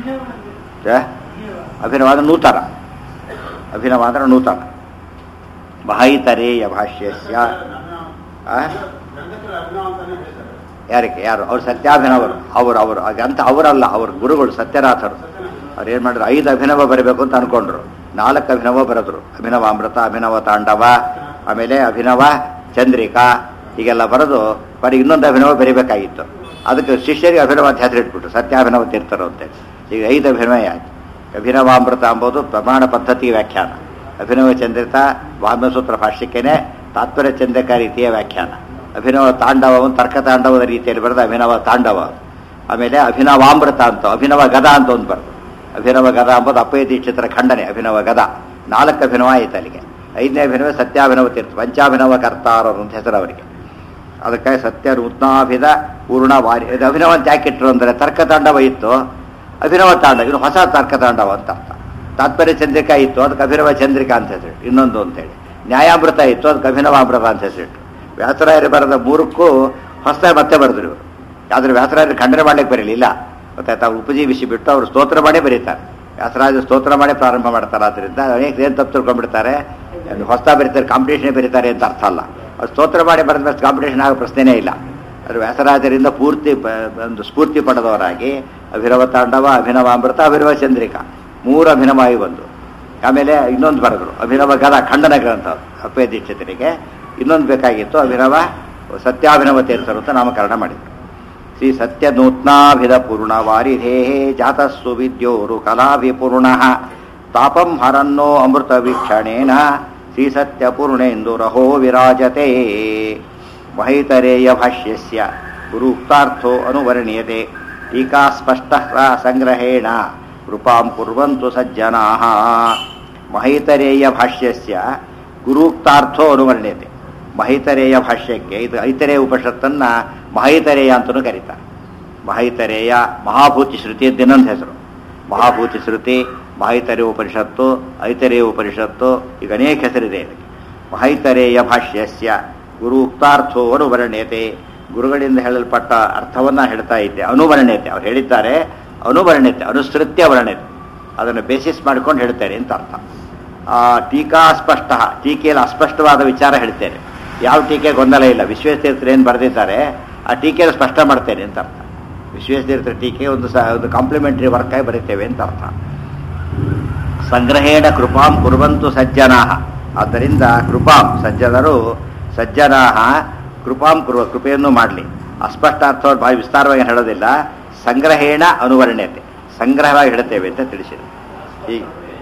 ಅಭಿನವಾದ ನೂತನ ಅಭಿನವಾದ ನೂತನ ಮಹೈತರೇಯ ಭಾಷ್ಯಸ್ಯ ಆ? ಯಾರಿಗೆ ಯಾರು ಅವ್ರು ಸತ್ಯಾಭಿನವರು ಅವರು ಅವರು ಅಂತ ಅವರಲ್ಲ ಅವ್ರ ಗುರುಗಳು ಸತ್ಯನಾಥರು ಅವ್ರು ಏನು ಮಾಡಿದ್ರು ಐದು ಅಭಿನವ ಬರಬೇಕು ಅಂತ ಅನ್ಕೊಂಡ್ರು ನಾಲ್ಕು ಅಭಿನವ ಬರೆದ್ರು ಅಭಿನವ ಅಮೃತ ಅಭಿನವ ತಾಂಡವ ಆಮೇಲೆ ಅಭಿನವ ಚಂದ್ರಿಕಾ ಹೀಗೆಲ್ಲ ಬರೆದು ಬರೀ ಇನ್ನೊಂದು ಅಭಿನವ ಬರೀಬೇಕಾಗಿತ್ತು ಅದಕ್ಕೆ ಶಿಷ್ಯರಿಗೆ ಅಭಿನವ ಅಂತ ಹೆಸರು ಇಟ್ಬಿಟ್ರು ಸತ್ಯಾಭಿನವ ತೀರ್ಥರು ಅಂತೇಳಿ ಈಗ ಐದು ಅಭಿನವ ಆಯ್ತು ಅಭಿನವಾಮೃತ ಎಂಬುದು ಪ್ರಮಾಣ ಪದ್ಧತಿ ವ್ಯಾಖ್ಯಾನ ಅಭಿನವ ಚಂದ್ರಿತ ವಾಮಸೂತ್ರ ಭಾಷ್ಯಕ್ಕೇನೆ ತಾತ್ಪರ್ಯ ಚಂದ್ರಿಕಾ ರೀತಿಯ ವ್ಯಾಖ್ಯಾನ ಅಭಿನವ ತಾಂಡವ ಒಂದು ತರ್ಕ ತಾಂಡವದ ರೀತಿಯಲ್ಲಿ ಬರೆದ ಅಭಿನವ ತಾಂಡವ ಆಮೇಲೆ ಅಭಿನವಾಮೃತ ಅಂತ ಅಭಿನವ ಗದ ಅಂತ ಒಂದು ಬರೆದು ಅಭಿನವ ಗದ ಎಂಬುದು ಅಪ್ಪಯ್ಯ ದೀಕ್ಷಿತರ ಖಂಡನೆ ಅಭಿನವ ಗದ ನಾಲ್ಕು ಅಭಿನವ ಆಯ್ತು ಅಲ್ಲಿಗೆ ಐದನೇ ಅಭಿನವ ಸತ್ಯಾಭಿನವ ತೀರ್ಥ ಪಂಚಾಭಿನವ ಕರ್ತಾರರು ಅಂತ ಹೆಸರು ಅವರಿಗೆ ಅದಕ್ಕಾಗಿ ಸತ್ಯ ನೂತ್ನಾಭಿದ ಪೂರ್ಣ ವಾರಿ ಇದು ಅಭಿನವ ಅಂತ ಯಾಕೆ ಇಟ್ರು ಅಂದರೆ ತರ್ಕ ತಾಂಡವ ಇತ್ತು ಅಭಿನವ ತಾಂಡವ ಇದು ಹೊಸ ತರ್ಕ ತಾಂಡವ ಅಂತ ಅರ್ಥ ತಾತ್ಪರ್ಯ ಚಂದ್ರಿಕಾ ಇತ್ತು ಅದಕ್ಕೆ ಅಭಿನವ ಚಂದ್ರಿಕಾ ಅಂತ ಹೆಸರು ಇನ್ನೊಂದು ಅಂತೇಳಿ ನ್ಯಾಯಾಮೃತ ಇತ್ತು ಅದಕ್ಕೆ ಅಭಿನವಾಮೃತ ಅಂತ ಹೆಸರಿಟ್ಟು ವ್ಯಾಸರಾಯರು ಬರೆದ ಮೂರಕ್ಕೂ ಹೊಸದಾಗಿ ಮತ್ತೆ ಬರೆದ್ರು ಇವರು ಯಾವ್ದ್ರ ವ್ಯಾಸರಾಯರು ಖಂಡನೆ ಮಾಡ್ಲಿಕ್ಕೆ ಬರಲಿಲ್ಲ ಗೊತ್ತಾಯ್ತಾ ಅವ್ರು ಉಪಜೀವಿಸಿ ಬಿಟ್ಟು ಅವರು ಸ್ತೋತ್ರ ಮಾಡೇ ಬರೀತಾರೆ ವ್ಯಾಸರಾಜ ಸ್ತೋತ್ರ ಮಾಡೇ ಪ್ರಾರಂಭ ಮಾಡ್ತಾರೆ ಆದ್ದರಿಂದ ಅನೇಕ ಏನು ತಪ್ಪು ತಿಳ್ಕೊಂಡ್ಬಿಡ್ತಾರೆ ಹೊಸ ಬರೀತಾರೆ ಕಾಂಪಿಟೇಷನ್ ಬರೀತಾರೆ ಅಂತ ಅರ್ಥ ಅಲ್ಲ ಅವ್ರು ಸ್ತೋತ್ರ ಮಾಡಿ ಬರೆದ ಮೇಲೆ ಕಾಂಪಿಟೇಷನ್ ಆಗೋ ಪ್ರಶ್ನೆನೇ ಇಲ್ಲ ಅದು ವ್ಯಾಸರಾಜರಿಂದ ಪೂರ್ತಿ ಪ- ಒಂದು ಸ್ಫೂರ್ತಿ ಪಡೆದವರಾಗಿ ಅಭಿನವ ತಾಂಡವ ಅಭಿನವ ಅಮೃತ ಅಭಿನವ ಚಂದ್ರಿಕಾ ಮೂರು ಅಭಿನವ ಆಗಿ ಬಂದು ಆಮೇಲೆ ಇನ್ನೊಂದು ಬರೆದ್ರು ಅಭಿನವ ಗದ ಖಂಡನ ಗ್ರಂಥ ಅಪ್ಪೆ ದೀಕ್ಷಿತರಿಗೆ ಇನ್ನೊಂದು ಬೇಕಾಗಿತ್ತು ಅಭಿನವ ಸತ್ಯಾಭಿನವ ತೀರ್ಥರು ಅಂತ ನಾಮಕರಣ ಮಾಡಿದ್ರು ಶ್ರೀ ಸತ್ಯ ನೂತ್ನಾಭಿಧ ಪೂರ್ಣ ವಾರಿಧೇಹೇ ಜಾತಸ್ಸು ವಿದ್ಯೋರು ಕಲಾಭಿಪೂರ್ಣ ತಾಪಂ ಹರನ್ನೋ ಅಮೃತ ವೀಕ್ಷಣೇನ ಶ್ರೀ ಸತ್ಯ ಪೂರ್ಣೇಂದು ರಹೋ ವಿರಾಜತೆ ಮಹೈತರೇಯ ಭಾಷ್ಯಸ್ಯ ಗುರುಕ್ತಾರ್ಥೋ ಅನುವರ್ಣ್ಯತೆ ಟೀಕಾ ಸ್ಪಷ್ಟ ಸಂಗ್ರಹೇಣ ಕೃಪಾಂ ಕುರ್ವಂತು ಸಜ್ಜನಾಃ ಮಹೈತರೇಯ ಭಾಷ್ಯಸ್ಯ ಗುರುಕ್ತಾರ್ಥೋ ಅನುವರ್ಣ್ಯತೆ ಮಹೈತರೇಯ ಭಾಷ್ಯಕ್ಕೆ ಇದು ಐತರೇಯ ಉಪನಿಷತ್ತನ್ನ ಮಹೈತರೇಯ ಅಂತಲೂ ಕರೀತಾರೆ ಮಹೈತರೇಯ ಮಹಾಭೂತಿ ಶ್ರುತಿ ಅಂತ ಇನ್ನೊಂದು ಹೆಸರು ಮಹಾಭೂತಿ ಶ್ರುತಿ ಮಹೈತರೇಯ ಉಪನಿಷತ್ತು ಐತರೇಯ ಉಪನಿಷತ್ತು ಈಗ ಅನೇಕ ಹೆಸರಿದೆ ಇದಕ್ಕೆ ಮಹೈತರೇಯ ಭಾಷ್ಯಸ್ಯ ಗುರು ಉಕ್ತಾರ್ಥೋ ಅನುವರ್ಣ್ಯತೆ ಗುರುಗಳಿಂದ ಹೇಳಲ್ಪಟ್ಟ ಅರ್ಥವನ್ನ ಹೇಳ್ತಾ ಇದ್ದೆ ಅನುವರ್ಣ್ಯತೆ ಅವ್ರು ಹೇಳಿದ್ದಾರೆ ಅನುವರ್ಣ್ಯತೆ ಅನುಸೃತ್ಯ ವರ್ಣ್ಯತೆ ಅದನ್ನು ಬೇಸಿಸ್ ಮಾಡ್ಕೊಂಡು ಹೇಳ್ತೇನೆ ಅಂತ ಅರ್ಥ ಆ, ಟೀಕಾ ಅಸ್ಪಷ್ಟ ಟೀಕೆಯಲ್ಲಿ ಅಸ್ಪಷ್ಟವಾದ ವಿಚಾರ ಹೇಳ್ತೇನೆ ಯಾವ ಟೀಕೆ ಗೊಂದಲ ಇಲ್ಲ ವಿಶ್ವೇಶ್ತೀರ್ಥರು ಏನು ಬರೆದಿದ್ದಾರೆ ಆ ಟೀಕೆಯನ್ನು ಸ್ಪಷ್ಟ ಮಾಡ್ತೇನೆ ಅಂತ ಅರ್ಥ ವಿಶ್ವೇಶ್ತೀರ್ಥರ ಟೀಕೆ ಒಂದು ಸ ಒಂದು ಕಾಂಪ್ಲಿಮೆಂಟರಿ ವರ್ಕ್ ಆಗಿ ಬರೀತೇವೆ ಅಂತ ಅರ್ಥ ಸಂಗ್ರಹೇಣ ಕೃಪಾಂ ಕುರುವಂತು ಸಜ್ಜನಾ ಆದ್ದರಿಂದ ಕೃಪಾಂ ಸಜ್ಜನರು ಸಜ್ಜನಾ ಕೃಪಾಂ ಕುರುವ ಕೃಪೆಯನ್ನು ಮಾಡಲಿ ಅಸ್ಪಷ್ಟ ಅರ್ಥವನ್ನು ಭಾರಿ ವಿಸ್ತಾರವಾಗಿ ಹೇಳೋದಿಲ್ಲ ಸಂಗ್ರಹೇಣ ಅನುವರ್ಣ್ಯತೆ ಸಂಗ್ರಹವಾಗಿ ಹೇಳ್ತೇವೆ ಅಂತ ತಿಳಿಸಿದೆ ಈಗ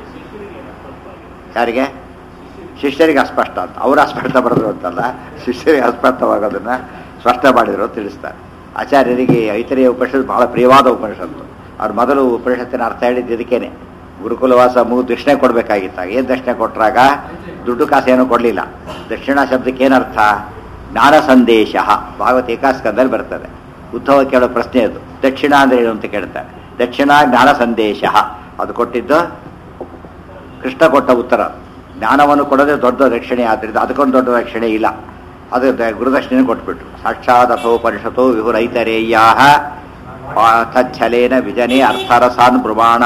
ಯಾರಿಗೆ ಶಿಷ್ಯರಿಗೆ ಅಸ್ಪಷ್ಟ ಅಂತ ಅವರು ಅಸ್ಪಷ್ಟ ಬರೆದ್ರು ಅಂತಲ್ಲ ಶಿಷ್ಯರಿಗೆ ಅಸ್ಪಷ್ಟವಾಗೋದನ್ನ ಸ್ಪಷ್ಟ ಮಾಡಿದ್ರು ಅಂತ ತಿಳಿಸ್ತಾರೆ ಆಚಾರ್ಯರಿಗೆ ಐತರಿಯ ಉಪನಿಷತ್ತು ಬಹಳ ಪ್ರಿಯವಾದ ಉಪನಿಷತ್ತು ಅವ್ರು ಮೊದಲು ಉಪನಿಷತ್ತಿನ ಅರ್ಥ ಹೇಳಿದ್ದು ಇದಕ್ಕೇನೆ ಗುರುಕುಲವಾಸ ಮೂಗು ದಕ್ಷಿಣೆ ಕೊಡ್ಬೇಕಾಗಿತ್ತಾಗ ಏನು ದಕ್ಷಿಣೆ ಕೊಟ್ರಾಗ ದುಡ್ಡು ಕಾಸು ಏನೂ ಕೊಡಲಿಲ್ಲ ದಕ್ಷಿಣ ಶಬ್ದಕ್ಕೆ ಏನರ್ಥ ಜ್ಞಾನ ಸಂದೇಶ ಭಾಗವತ ಏಕಾಸ್ಕಂದಲ್ಲಿ ಬರ್ತದೆ ಉದ್ಧವ ಕೇಳೋ ಪ್ರಶ್ನೆ ಅದು ದಕ್ಷಿಣ ಅಂದ್ರೆ ಏನು ಅಂತ ಕೇಳ್ತಾರೆ ದಕ್ಷಿಣ ಜ್ಞಾನ ಸಂದೇಶ ಅದು ಕೊಟ್ಟಿದ್ದು ಕೃಷ್ಣ ಕೊಟ್ಟ ಉತ್ತರ ಜ್ಞಾನವನ್ನು ಕೊಡೋದೇ ದೊಡ್ಡ ರಕ್ಷಣೆ ಆದ್ದರಿಂದ ಅದಕ್ಕೊಂದು ದೊಡ್ಡ ರಕ್ಷಣೆ ಇಲ್ಲ ಅದು ದ- ಗುರುದಕ್ಷಿಣೆ ಕೊಟ್ಬಿಟ್ರು ಸಾಕ್ಷಾತ್ ಅಥೋಪನಿಷತೋ ವಿಹುರೈತರೇಯಾ ತಚ್ಛಲೇನ ವಿಜನೆ ಅರ್ಥರಸಾನ್ ಬ್ರುವಾಣ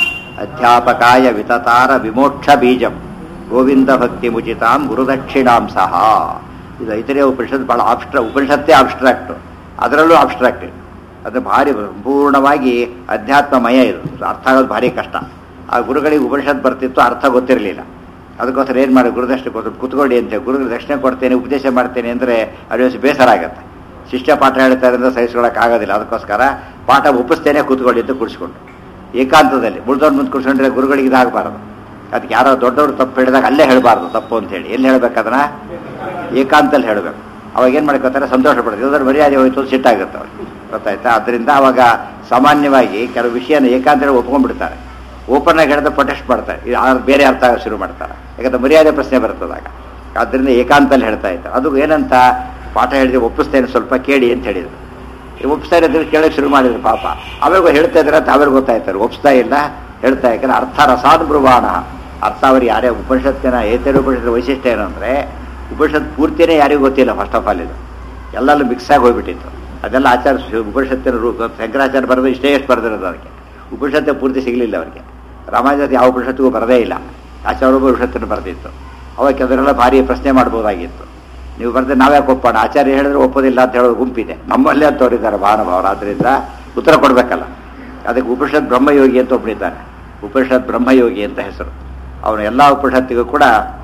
ಅಧ್ಯಾಪಕಾಯ ವಿತತಾರ ವಿಮೋಕ್ಷ ಬೀಜಂ ಗೋವಿಂದ ಭಕ್ತಿ ಮುಚಿತಾಂ ಗುರುದಕ್ಷಿಣಾಂ ಸಹ ಇದು ಐತರೇಯ ಉಪನಿಷತ್ ಬಹಳ ಆಬ್ಸ್ಟ್ರಾ ಉಪನಿಷತ್ತೇ ಆಬ್ಸ್ಟ್ರಾಕ್ಟ್ ಅದರಲ್ಲೂ ಆಬ್ಸ್ಟ್ರಾಕ್ಟ್ ಅದು ಭಾರಿ ಪೂರ್ಣವಾಗಿ ಅಧ್ಯಾತ್ಮಮಯ ಇದು ಅರ್ಥ ಆಗೋದು ಭಾರಿ ಕಷ್ಟ ಆ ಗುರುಗಳಿಗೆ ಉಪನಿಷತ್ ಬರ್ತಿತ್ತು ಅರ್ಥ ಗೊತ್ತಿರಲಿಲ್ಲ ಅದಕ್ಕೋಸ್ಕರ ಏನು ಮಾಡಿ ಗುರುದಕ್ಷಿಣೆ ಕೊಟ್ಟು ಕುತ್ಕೊಳ್ಳಿ ಅಂತ ಗುರುಗಳಿಗೆ ದಕ್ಷಿಣೆ ಕೊಡ್ತೇನೆ ಉಪದೇಶ ಮಾಡ್ತೇನೆ ಅಂದರೆ ಅವ್ರಿಗೆ ಬೇಸರ ಆಗುತ್ತೆ ಶಿಷ್ಯ ಪಾಠ ಹೇಳ್ತಾರೆ ಅಂದ್ರೆ ಸಹಿಸ್ಕೊಳಕ್ ಆಗೋದಿಲ್ಲ ಅದಕ್ಕೋಸ್ಕರ ಪಾಠ ಒಪ್ಪಿಸ್ತೇನೆ ಕೂತ್ಕೊಳ್ಳಿ ಅಂತ ಕುಡಿಸ್ಕೊಂಡು ಏಕಾಂತದಲ್ಲಿ ಮುಳ್ದವ್ರ ಮುಂದೆ ಕುಡ್ಸ್ಕೊಂಡ್ರೆ ಗುರುಗಳಿಗೆ ಇದಾಗಬಾರದು ಅದಕ್ಕೆ ಯಾರೋ ದೊಡ್ಡವರು ತಪ್ಪು ಹೇಳಿದಾಗ ಅಲ್ಲೇ ಹೇಳಬಾರ್ದು ತಪ್ಪು ಅಂತ ಹೇಳಿ ಎಲ್ಲಿ ಹೇಳ್ಬೇಕು ಅದನ್ನ ಏಕಾಂತಲ್ಲಿ ಹೇಳಬೇಕು ಅವಾಗ ಏನು ಮಾಡ್ಕೋತಾರೆ ಸಂತೋಷ ಪಡ್ತಾರೆ ಇಲ್ಲದ್ರೆ ಮರ್ಯಾದೆ ಹೋಯ್ತು ಅಂತ ಸಿಟ್ಟಾಗುತ್ತೆ ಅವ್ರಿಗೆ ಗೊತ್ತಾಯ್ತಾ ಅದರಿಂದ ಅವಾಗ ಸಾಮಾನ್ಯವಾಗಿ ಕೆಲವು ವಿಷಯನ ಏಕಾಂತದಲ್ಲಿ ಒಪ್ಕೊಂಡ್ಬಿಡ್ತಾರೆ ಓಪನ್ ಆಗಿ ಹೇಳಿದ್ರೆ ಪ್ರೊಟೆಸ್ಟ್ ಮಾಡ್ತಾರೆ ಇದು ಆ- ಬೇರೆ ಅರ್ಥ ಆಗಕ್ಕೆ ಶುರು ಮಾಡ್ತಾರೆ ಯಾಕಂದ್ರೆ ಮರ್ಯಾದೆ ಪ್ರಶ್ನೆ ಬರ್ತದಾಗ ಆದ್ದರಿಂದ ಏಕಾಂತಲ್ಲಿ ಹೇಳ್ತಾ ಇದ್ದಾರೆ ಅದು ಏನಂತ ಪಾಠ ಹೇಳಿದ್ರೆ ಒಪ್ಪಿಸ್ತೇನೆ ಸ್ವಲ್ಪ ಕೇಳಿ ಅಂತ ಹೇಳಿದ್ರು ಈ ಒಪ್ಪಿಸ್ತಾ ಇರೋದ್ರೆ ಕೇಳಕ್ಕೆ ಶುರು ಮಾಡಿದ್ರು ಪಾಪ ಆಮೇಲೆ ಹೇಳ್ತಾ ಇದ್ರೆ ಅಂತ ಆಮೇಲೆ ಗೊತ್ತಾಯ್ತಾರೆ ಒಪ್ಪಿಸ್ತಾ ಇಲ್ಲ ಹೇಳ್ತಾ ಯಾಕಂದ್ರೆ ಅರ್ಥ ರಸಾದ್ ಬ್ರುವಾಣ ಅರ್ಥ ಅವ್ರು ಯಾರೇ ಉಪನಿಷತ್ತಿನ ಏತೇರು ಉಪನಿಷತ್ತಿನ ವೈಶಿಷ್ಟ್ಯ ಏನಂದ್ರೆ ಉಪನಿಷತ್ ಪೂರ್ತಿನೇ ಯಾರಿಗೂ ಗೊತ್ತಿಲ್ಲ ಫಸ್ಟ್ ಆಫ್ ಆಲ್ ಇದು ಎಲ್ಲಲ್ಲೂ ಮಿಕ್ಸ್ ಆಗಿ ಹೋಗ್ಬಿಟ್ಟಿತ್ತು ಅದೆಲ್ಲ ಆಚಾರ ಉಪನಿಷತ್ತಿನ ರೂಪ ಶಂಕರಾಚಾರ್ಯ ಬರೆದು ಇಷ್ಟೇ ಎಷ್ಟು ಬರೆದಿರೋದು ಅದಕ್ಕೆ ಉಪನಿಷತ್ತೆ ಪೂರ್ತಿ ಸಿಗಲಿಲ್ಲ ಅವರಿಗೆ ರಾಮಾಯಣದ ಯಾವ ಉಪನಿಷತ್ತಿಗೂ ಬರದೇ ಇಲ್ಲ ಆಚಾರ್ಯ ಉಪನಿಷತ್ತನ್ನು ಬರೆದಿತ್ತು ಅವಾಗ ಅದನ್ನೆಲ್ಲ ಭಾರಿ ಪ್ರಶ್ನೆ ಮಾಡ್ಬೋದಾಗಿತ್ತು ನೀವು ಬರೆದ್ರೆ ನಾವ್ಯಾಕೆ ಒಪ್ಪೋಣ ಆಚಾರ್ಯ ಹೇಳಿದ್ರೆ ಒಪ್ಪೋದಿಲ್ಲ ಅಂತ ಹೇಳೋ ಗುಂಪಿದೆ ನಮ್ಮಲ್ಲೇ ಅಂತ ತೋರಿದ್ದಾರೆ ಮಹಾನುಭಾವರು ಆದ್ದರಿಂದ ಉತ್ತರ ಕೊಡಬೇಕಲ್ಲ ಅದಕ್ಕೆ ಉಪನಿಷತ್ ಬ್ರಹ್ಮಯೋಗಿ ಅಂತ ಒಬ್ಬನಿದ್ದಾನೆ ಉಪನಿಷತ್ ಬ್ರಹ್ಮಯೋಗಿ ಅಂತ ಹೆಸರು ಅವನು ಎಲ್ಲ ಉಪನಿಷತ್ತಿಗೂ ಕೂಡ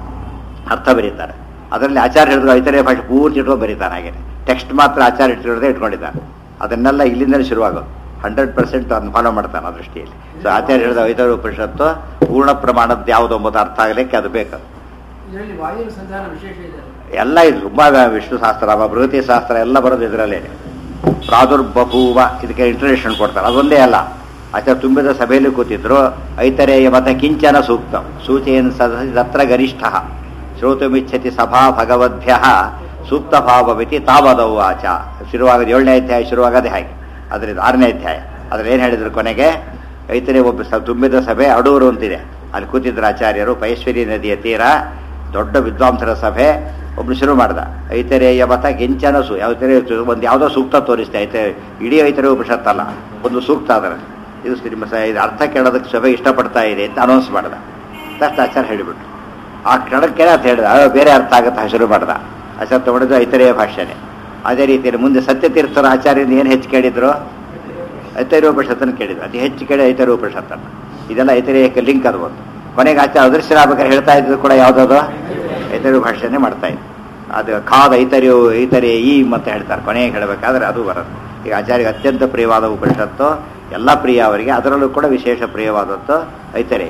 ಅರ್ಥ ಬರೀತಾರೆ ಅದರಲ್ಲಿ ಆಚಾರ್ಯ ಹೇಳಿದ್ರು ಐತರೇ ಭಾಷೆ ಪೂರ್ತಿ ಇಟ್ಕೊಂಡು ಬರೀತಾರೆ ಹಾಗೆ ಟೆಕ್ಸ್ಟ್ ಮಾತ್ರ ಆಚಾರ್ಯ ಇಟ್ಟಿರೋದೇ ಇಟ್ಕೊಂಡಿದ್ದಾರೆ ಅದನ್ನೆಲ್ಲ ಇಲ್ಲಿಂದಲೇ ಶುರುವಾಗೋದು ಹಂಡ್ರೆಡ್ ಪರ್ಸೆಂಟ್ ಅದನ್ನು ಫಾಲೋ ಮಾಡ್ತಾನೆ ಆ ದೃಷ್ಟಿಯಲ್ಲಿ ಸೊ ಆಚಾರ್ಯ ಹೇಳಿದ ಐತರ ಉಪನಿಷತ್ತು ಪೂರ್ಣ ಪ್ರಮಾಣದ ಯಾವುದು ಎಂಬುದು ಅರ್ಥ ಆಗಲಿಕ್ಕೆ ಅದು ಬೇಕು ಇದರಲ್ಲಿ ವಾಯು ಸಂಧಾನ ವಿಶೇಷ ಇದೆ ಎಲ್ಲ ಇದು ತುಂಬಾ ವಿಷ್ಣು ಶಾಸ್ತ್ರ ಬೃಹತಿ ಶಾಸ್ತ್ರ ಎಲ್ಲ ಬರೋದು ಇದರಲ್ಲೇ ಪ್ರಾದುರ್ಬಭೂವ ಇದಕ್ಕೆ ಇಂಟ್ರಡಕ್ಷನ್ ಕೊಡ್ತಾರೆ ಅದೊಂದೇ ಅಲ್ಲ ಆಚಾರ್ಯ ತುಂಬಿದ ಸಭೆಯಲ್ಲಿ ಕೂತಿದ್ರು ಐತರೇಯ ಮತ ಕಿಂಚನ ಸೂಕ್ತ ಸೂಚಯನ್ ಸದತ್ರ ಗರಿಷ್ಠ ಶ್ರೋತುಮಿಚ್ಛತಿ ಸಭಾ ಭಗವದ್ಭ್ಯ ಸೂಕ್ತ ಭಾವವಿತಿ ತಾವದವು ಆಚ ಶುರುವಾಗದ ಏಳನೇ ಅಧ್ಯಾಯ ಶುರುವಾಗದೆ ಹಾಗೆ ಅದರಿಂದ ಆರನೇ ಅಧ್ಯಾಯ ಅದ್ರ ಏನು ಹೇಳಿದ್ರು ಕೊನೆಗೆ ಐತರೇ ಒಬ್ಬ ಸ- ತುಂಬಿದ ಸಭೆ ಅಡೂರು ಅಂತಿದೆ ಅಲ್ಲಿ ಕೂತಿದ್ರು ಆಚಾರ್ಯರು ಪೈಶ್ವರಿ ನದಿಯ ತೀರ ದೊಡ್ಡ ವಿದ್ವಾಂಸರ ಸಭೆ ಒಬ್ರು ಶುರು ಮಾಡ್ದ ಐತರೇಯ ಮತ ಗಿಂಚನ ಸು ಯಾವತರೇ ಒಂದು ಯಾವುದೋ ಸೂಕ್ತ ತೋರಿಸ್ತೆ ಐತೆ ಇಡೀ ಐತರೇ ಉಪನಿಷತ್ತಲ್ಲ ಒಂದು ಸೂಕ್ತ ಅದರ ಇದು ಶ್ರೀ- ಸ- ಇದು ಅರ್ಥ ಕೇಳೋದಕ್ಕೆ ಸಭೆ ಇಷ್ಟಪಡ್ತಾ ಇದೆ ಅಂತ ಅನೌನ್ಸ್ ಮಾಡ್ದ ತಕ್ಷಣ ಆಚಾರ್ಯ ಹೇಳಿಬಿಟ್ರು ಆ ಕ್ಷಣಕ್ಕೆ ಅಂತ ಹೇಳಿದ "ಅಯ್ಯೋ, ಬೇರೆ ಅರ್ಥ ಆಗುತ್ತೆ ಶುರು ಮಾಡ್ದ ಆಚಾರ್ಯ ತಗೊಂಡಿದ್ದು ಐತರೇಯ ಭಾಷೆನೆ ಅದೇ ರೀತಿಯಲ್ಲಿ ಮುಂದೆ ಸತ್ಯತೀರ್ಥರ ಆಚಾರ್ಯರಿಂದ ಏನು ಹೆಚ್ಚು ಕೇಳಿದ್ರು ಐತರೋಪನಿಷತ್ತನ್ನು ಕೇಳಿದ್ರು ಅತಿ ಹೆಚ್ಚು ಕೇಳಿ ಐತರೋಪನಿಷತ್ತನ್ನು ಇದೆಲ್ಲ ಐತರೇಯಕ್ಕೆ ಲಿಂಕ್ ಅದು ಒಂದು ಕೊನೆಗೆ ಆಚಾರ್ಯ ಅದೃಶ್ಯರಾಗಬೇಕಾದ್ರೆ ಹೇಳ್ತಾ ಇದ್ದು ಕೂಡ ಯಾವುದದು ಐತರ್ಯ ಭಾಷೆನೇ ಮಾಡ್ತಾ ಇದ್ರು ಅದು ಖಾದ ಐತರ್ಯೋ ಐತರೇ ಈ ಅಂತ ಹೇಳ್ತಾರೆ ಕೊನೆಗೆ ಹೇಳಬೇಕಾದ್ರೆ ಅದು ಬರೋದು ಈಗ ಆಚಾರ್ಯಗೆ ಅತ್ಯಂತ ಪ್ರಿಯವಾದ ಉಪನಿಷತ್ತು ಎಲ್ಲ ಪ್ರಿಯ ಅವರಿಗೆ ಅದರಲ್ಲೂ ಕೂಡ ವಿಶೇಷ ಪ್ರಿಯವಾದದ್ದು ಐತರೇ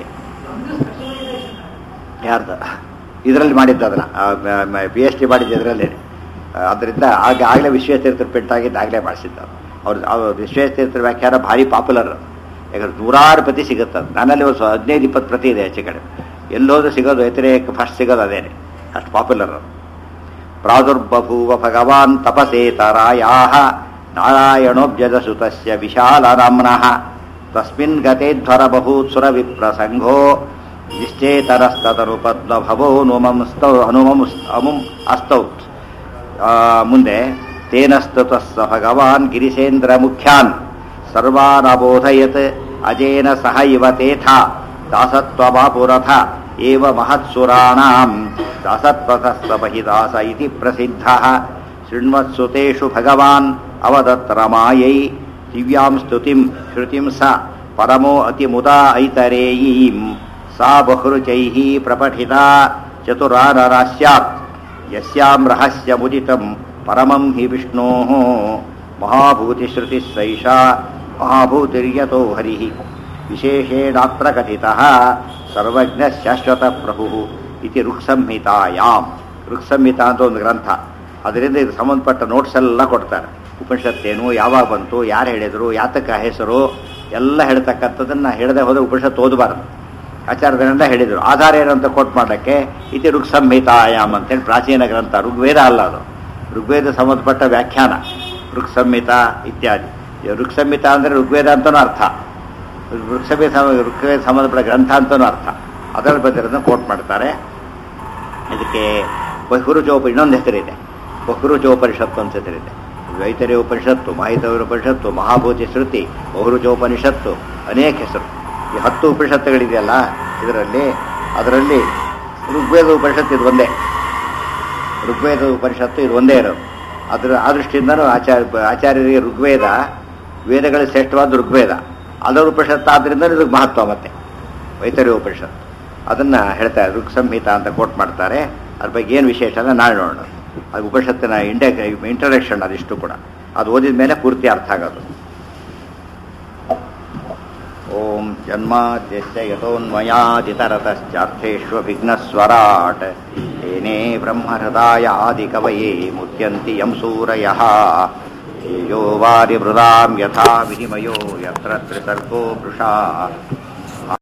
ಯಾರ್ದು ಇದರಲ್ಲಿ ಮಾಡಿದ್ದು ಅದನ್ನ ಪಿ ಎಚ್ ಡಿ ಮಾಡಿದ್ದು ಇದರಲ್ಲಿ ಅದರಿಂದ ಆಗ ಆಗಲೇ ವಿಶ್ವೇಶ್ತೀರ್ಥರು ಪೆಟ್ಟಾಗಿದ್ದು ಆಗಲೇ ಮಾಡಿಸಿದ್ದು ಅವ್ರು ಅವ್ರು ವಿಶ್ವೇಶ್ತೀರ್ಥರ ವ್ಯಾಖ್ಯಾನ ಭಾರಿ ಪಾಪ್ಯುಲರ್ ಯಾಕಂದ್ರೆ ನೂರಾರು ಪ್ರತಿ ಸಿಗುತ್ತೆ ಅದು ನನ್ನಲ್ಲಿ ಒಂದು ಹದಿನೈದು ಇಪ್ಪತ್ತು ಪ್ರತಿ ಇದೆ ಹೆಚ್ಚು ಕಡೆ ಎಲ್ಲೋದ್ರೂ ಸಿಗೋದು ವ್ಯತಿರೇಕ ಫಸ್ಟ್ ಸಿಗೋದು ಅದೇನೆ ಅಷ್ಟು ಪಾಪ್ಯುಲರ್ ಅದು ಪ್ರಾದುರ್ಬಭೂವ ಭಗವಾನ್ ತಪಸೇತರಾಯಾ ನಾರಾಯಣೋಬ್ಜದ ಸುತಸ್ಯ ವಿಶಾಲ ನಾಮ್ನಃ ತಸ್ಮಿನ್ ಗತೇಧ್ವರ ಬಹೂತ್ಸುರ ವಿಪ್ರಸಂಘೋ ನಿಶ್ಚೇತರಸ್ತತನು ಪದ್ಮಭವೋ ನುಮಂ ಸ್ತೌ ಹನುಮಂ ಅಮುಂ ಅಸ್ತೌತ್ ಆ, ಮುಂದೆ ತೇನಸ್ತುತ ಸ ಭಗವಾನ್ ಗಿರಿಸೇಂದ್ರ ಮುಖ್ಯಾನ್ ಸರ್ವಾನ್ ಅಬೋಧಯತ್ ಅಜೇನ ಸಹ ಇವ ತೇಥ ದಾಸತ್ವಮಾಪುರಥ ಏವ ಮಹತ್ಸುರಾಣಾಂ ದಾಸತ್ವತಸ್ಸ ಬಹಿದಾಸ ಇತಿ ಪ್ರಸಿದ್ಧಃ ಶೃಣ್ವತ್ಸುತೇಷು ಭಗವಾನ್ ಅವದತ್ ರಮಾಯೈ ದಿವ್ಯಾಂ ಸ್ತುತಿಂ ಶ್ರುತಿಂ ಸ ಪರಮೋ ಅತಿಮುದಾ ಐತರೇಯೀಂ ಸಾ ಬಹುರುಚೈಃ ಪ್ರಪಠಿತಾ ಚತುರಾನರ ಸ್ಯಾತ್ ಯಸ್ಯಾಂ ರಹಸ್ಯಮುದಿತಂ ಪರಮಂ ಹಿ ವಿಷ್ಣೋಃ ಮಹಾಭೂತಿಶ್ರುತಿಃ ಸೈಷಾ ಮಹಾಭೂತಿರ್ಯತೋ ಹರಿಃ ವಿಶೇಷೇಣಾತ್ರ ಕಥಿತಃ ಸರ್ವಜ್ಞ ಶಾಶ್ವತ ಪ್ರಭು ಇತಿ ಋಕ್ಸಂಹಿತಾಯಾಮ್ ಋಕ್ಸಂಹಿತಾ ಅಂತ ಒಂದು ಗ್ರಂಥ ಅದರಿಂದ ಇದು ಸಂಬಂಧಪಟ್ಟ ನೋಟ್ಸ್ ಎಲ್ಲ ಕೊಡ್ತಾರೆ ಉಪನಿಷತ್ತೇನು ಯಾವಾಗ ಬಂತು ಯಾರು ಹೇಳಿದರು ಯಾತಕ ಹೆಸರು ಎಲ್ಲ ಹೇಳ್ತಕ್ಕಂಥದ್ದನ್ನು ಹೇಳದೆ ಹೋದ್ರೆ ಉಪನಿಷತ್ತು ಓದಬಾರದು ಆಚಾರ್ಯರಿಂದ ಹೇಳಿದರು ಆಧಾರ ಏನು ಅಂತ ಕೋಟ್ ಮಾಡೋಕ್ಕೆ ಇತಿ ಋಕ್ಸಂಹಿತಾಯಾಮ್ ಅಂತೇಳಿ ಪ್ರಾಚೀನ ಗ್ರಂಥ ಋಗ್ವೇದ ಅಲ್ಲ ಅದು ಋಗ್ವೇದ ಸಂಬಂಧಪಟ್ಟ ವ್ಯಾಖ್ಯಾನ ಋಕ್ಸಂಹಿತ ಇತ್ಯಾದಿ ಈ ಋಕ್ಸಂಹಿತ ಅಂದರೆ ಋಗ್ವೇದ ಅಂತನೂ ಅರ್ಥ ಋಕ್ಸಂಹಿತ ಋಗ್ವೇದ ಸಂಬಂಧಪಟ್ಟ ಗ್ರಂಥ ಅಂತನೂ ಅರ್ಥ ಅದರ ಬಗ್ಗೆ ಕೋಟ್ ಮಾಡ್ತಾರೆ ಇದಕ್ಕೆ ಬಹುರುಚೋಪ ಇನ್ನೊಂದು ಹೆಸರಿದೆ ಬಹುರುಚೋಪನಿಷತ್ತು ಅಂತ ಹೆಸರಿದೆ ವೈತರ್ಯ ಉಪನಿಷತ್ತು ಮಾಹಿತವ್ಯ ಉಪನಿಷತ್ತು ಮಹಾಭೂತಿ ಶ್ರುತಿ ಬಹುರುಚೋಪನಿಷತ್ತು ಅನೇಕ ಹೆಸರು ಈ ಹತ್ತು ಉಪನಿಷತ್ತುಗಳಿದೆಯಲ್ಲ ಇದರಲ್ಲಿ ಅದರಲ್ಲಿ ಋಗ್ವೇದ ಉಪನಿಷತ್ತು ಇದು ಒಂದೇ ಋಗ್ವೇದ ಉಪನಿಷತ್ತು ಇದು ಒಂದೇ ಇರೋದು ಅದರ ಆ ದೃಷ್ಟಿಯಿಂದನೂ ಆಚಾರ್ಯ ಆಚಾರ್ಯರಿಗೆ ಋಗ್ವೇದ ವೇದಗಳ ಶ್ರೇಷ್ಠವಾದ ಋಗ್ವೇದ ಅದರ ಉಪನಿಷತ್ತು ಆದ್ದರಿಂದ ಇದಕ್ಕೆ ಮಹತ್ವ ಮತ್ತೆ ವೈತರ್ಯ ಉಪನಿಷತ್ತು ಅದನ್ನು ಹೇಳ್ತಾರೆ ಋಗ್ ಸಂಹಿತ ಅಂತ ಕೋಟ್ ಮಾಡ್ತಾರೆ ಅದ್ರ ಬಗ್ಗೆ ಏನು ವಿಶೇಷ ಅಂದರೆ ನಾಳೆ ನೋಡೋಣ ಅದು ಉಪನಿಷತ್ತಿನ ಇಂಡೆ ಇಂಟ್ರಡಕ್ಷನ್ ಅದಿಷ್ಟು ಕೂಡ ಅದು ಓದಿದ ಮೇಲೆ ಪೂರ್ತಿ ಅರ್ಥ ಆಗೋದು ಓಂ ಜನ್ಮಾದ್ಯಸ್ಯ ಯತೋನ್ಮಯಾದಿತರತಶ್ಚಾರ್ಥೇष्वभिघ्नस्वराट् तेने ब्रह्महृदाय आदिकवये मुह्यन्ति यं सूरयः तेजो वारिमृदां यथा विनिमयो यत्र त्रिसर्गो वृषा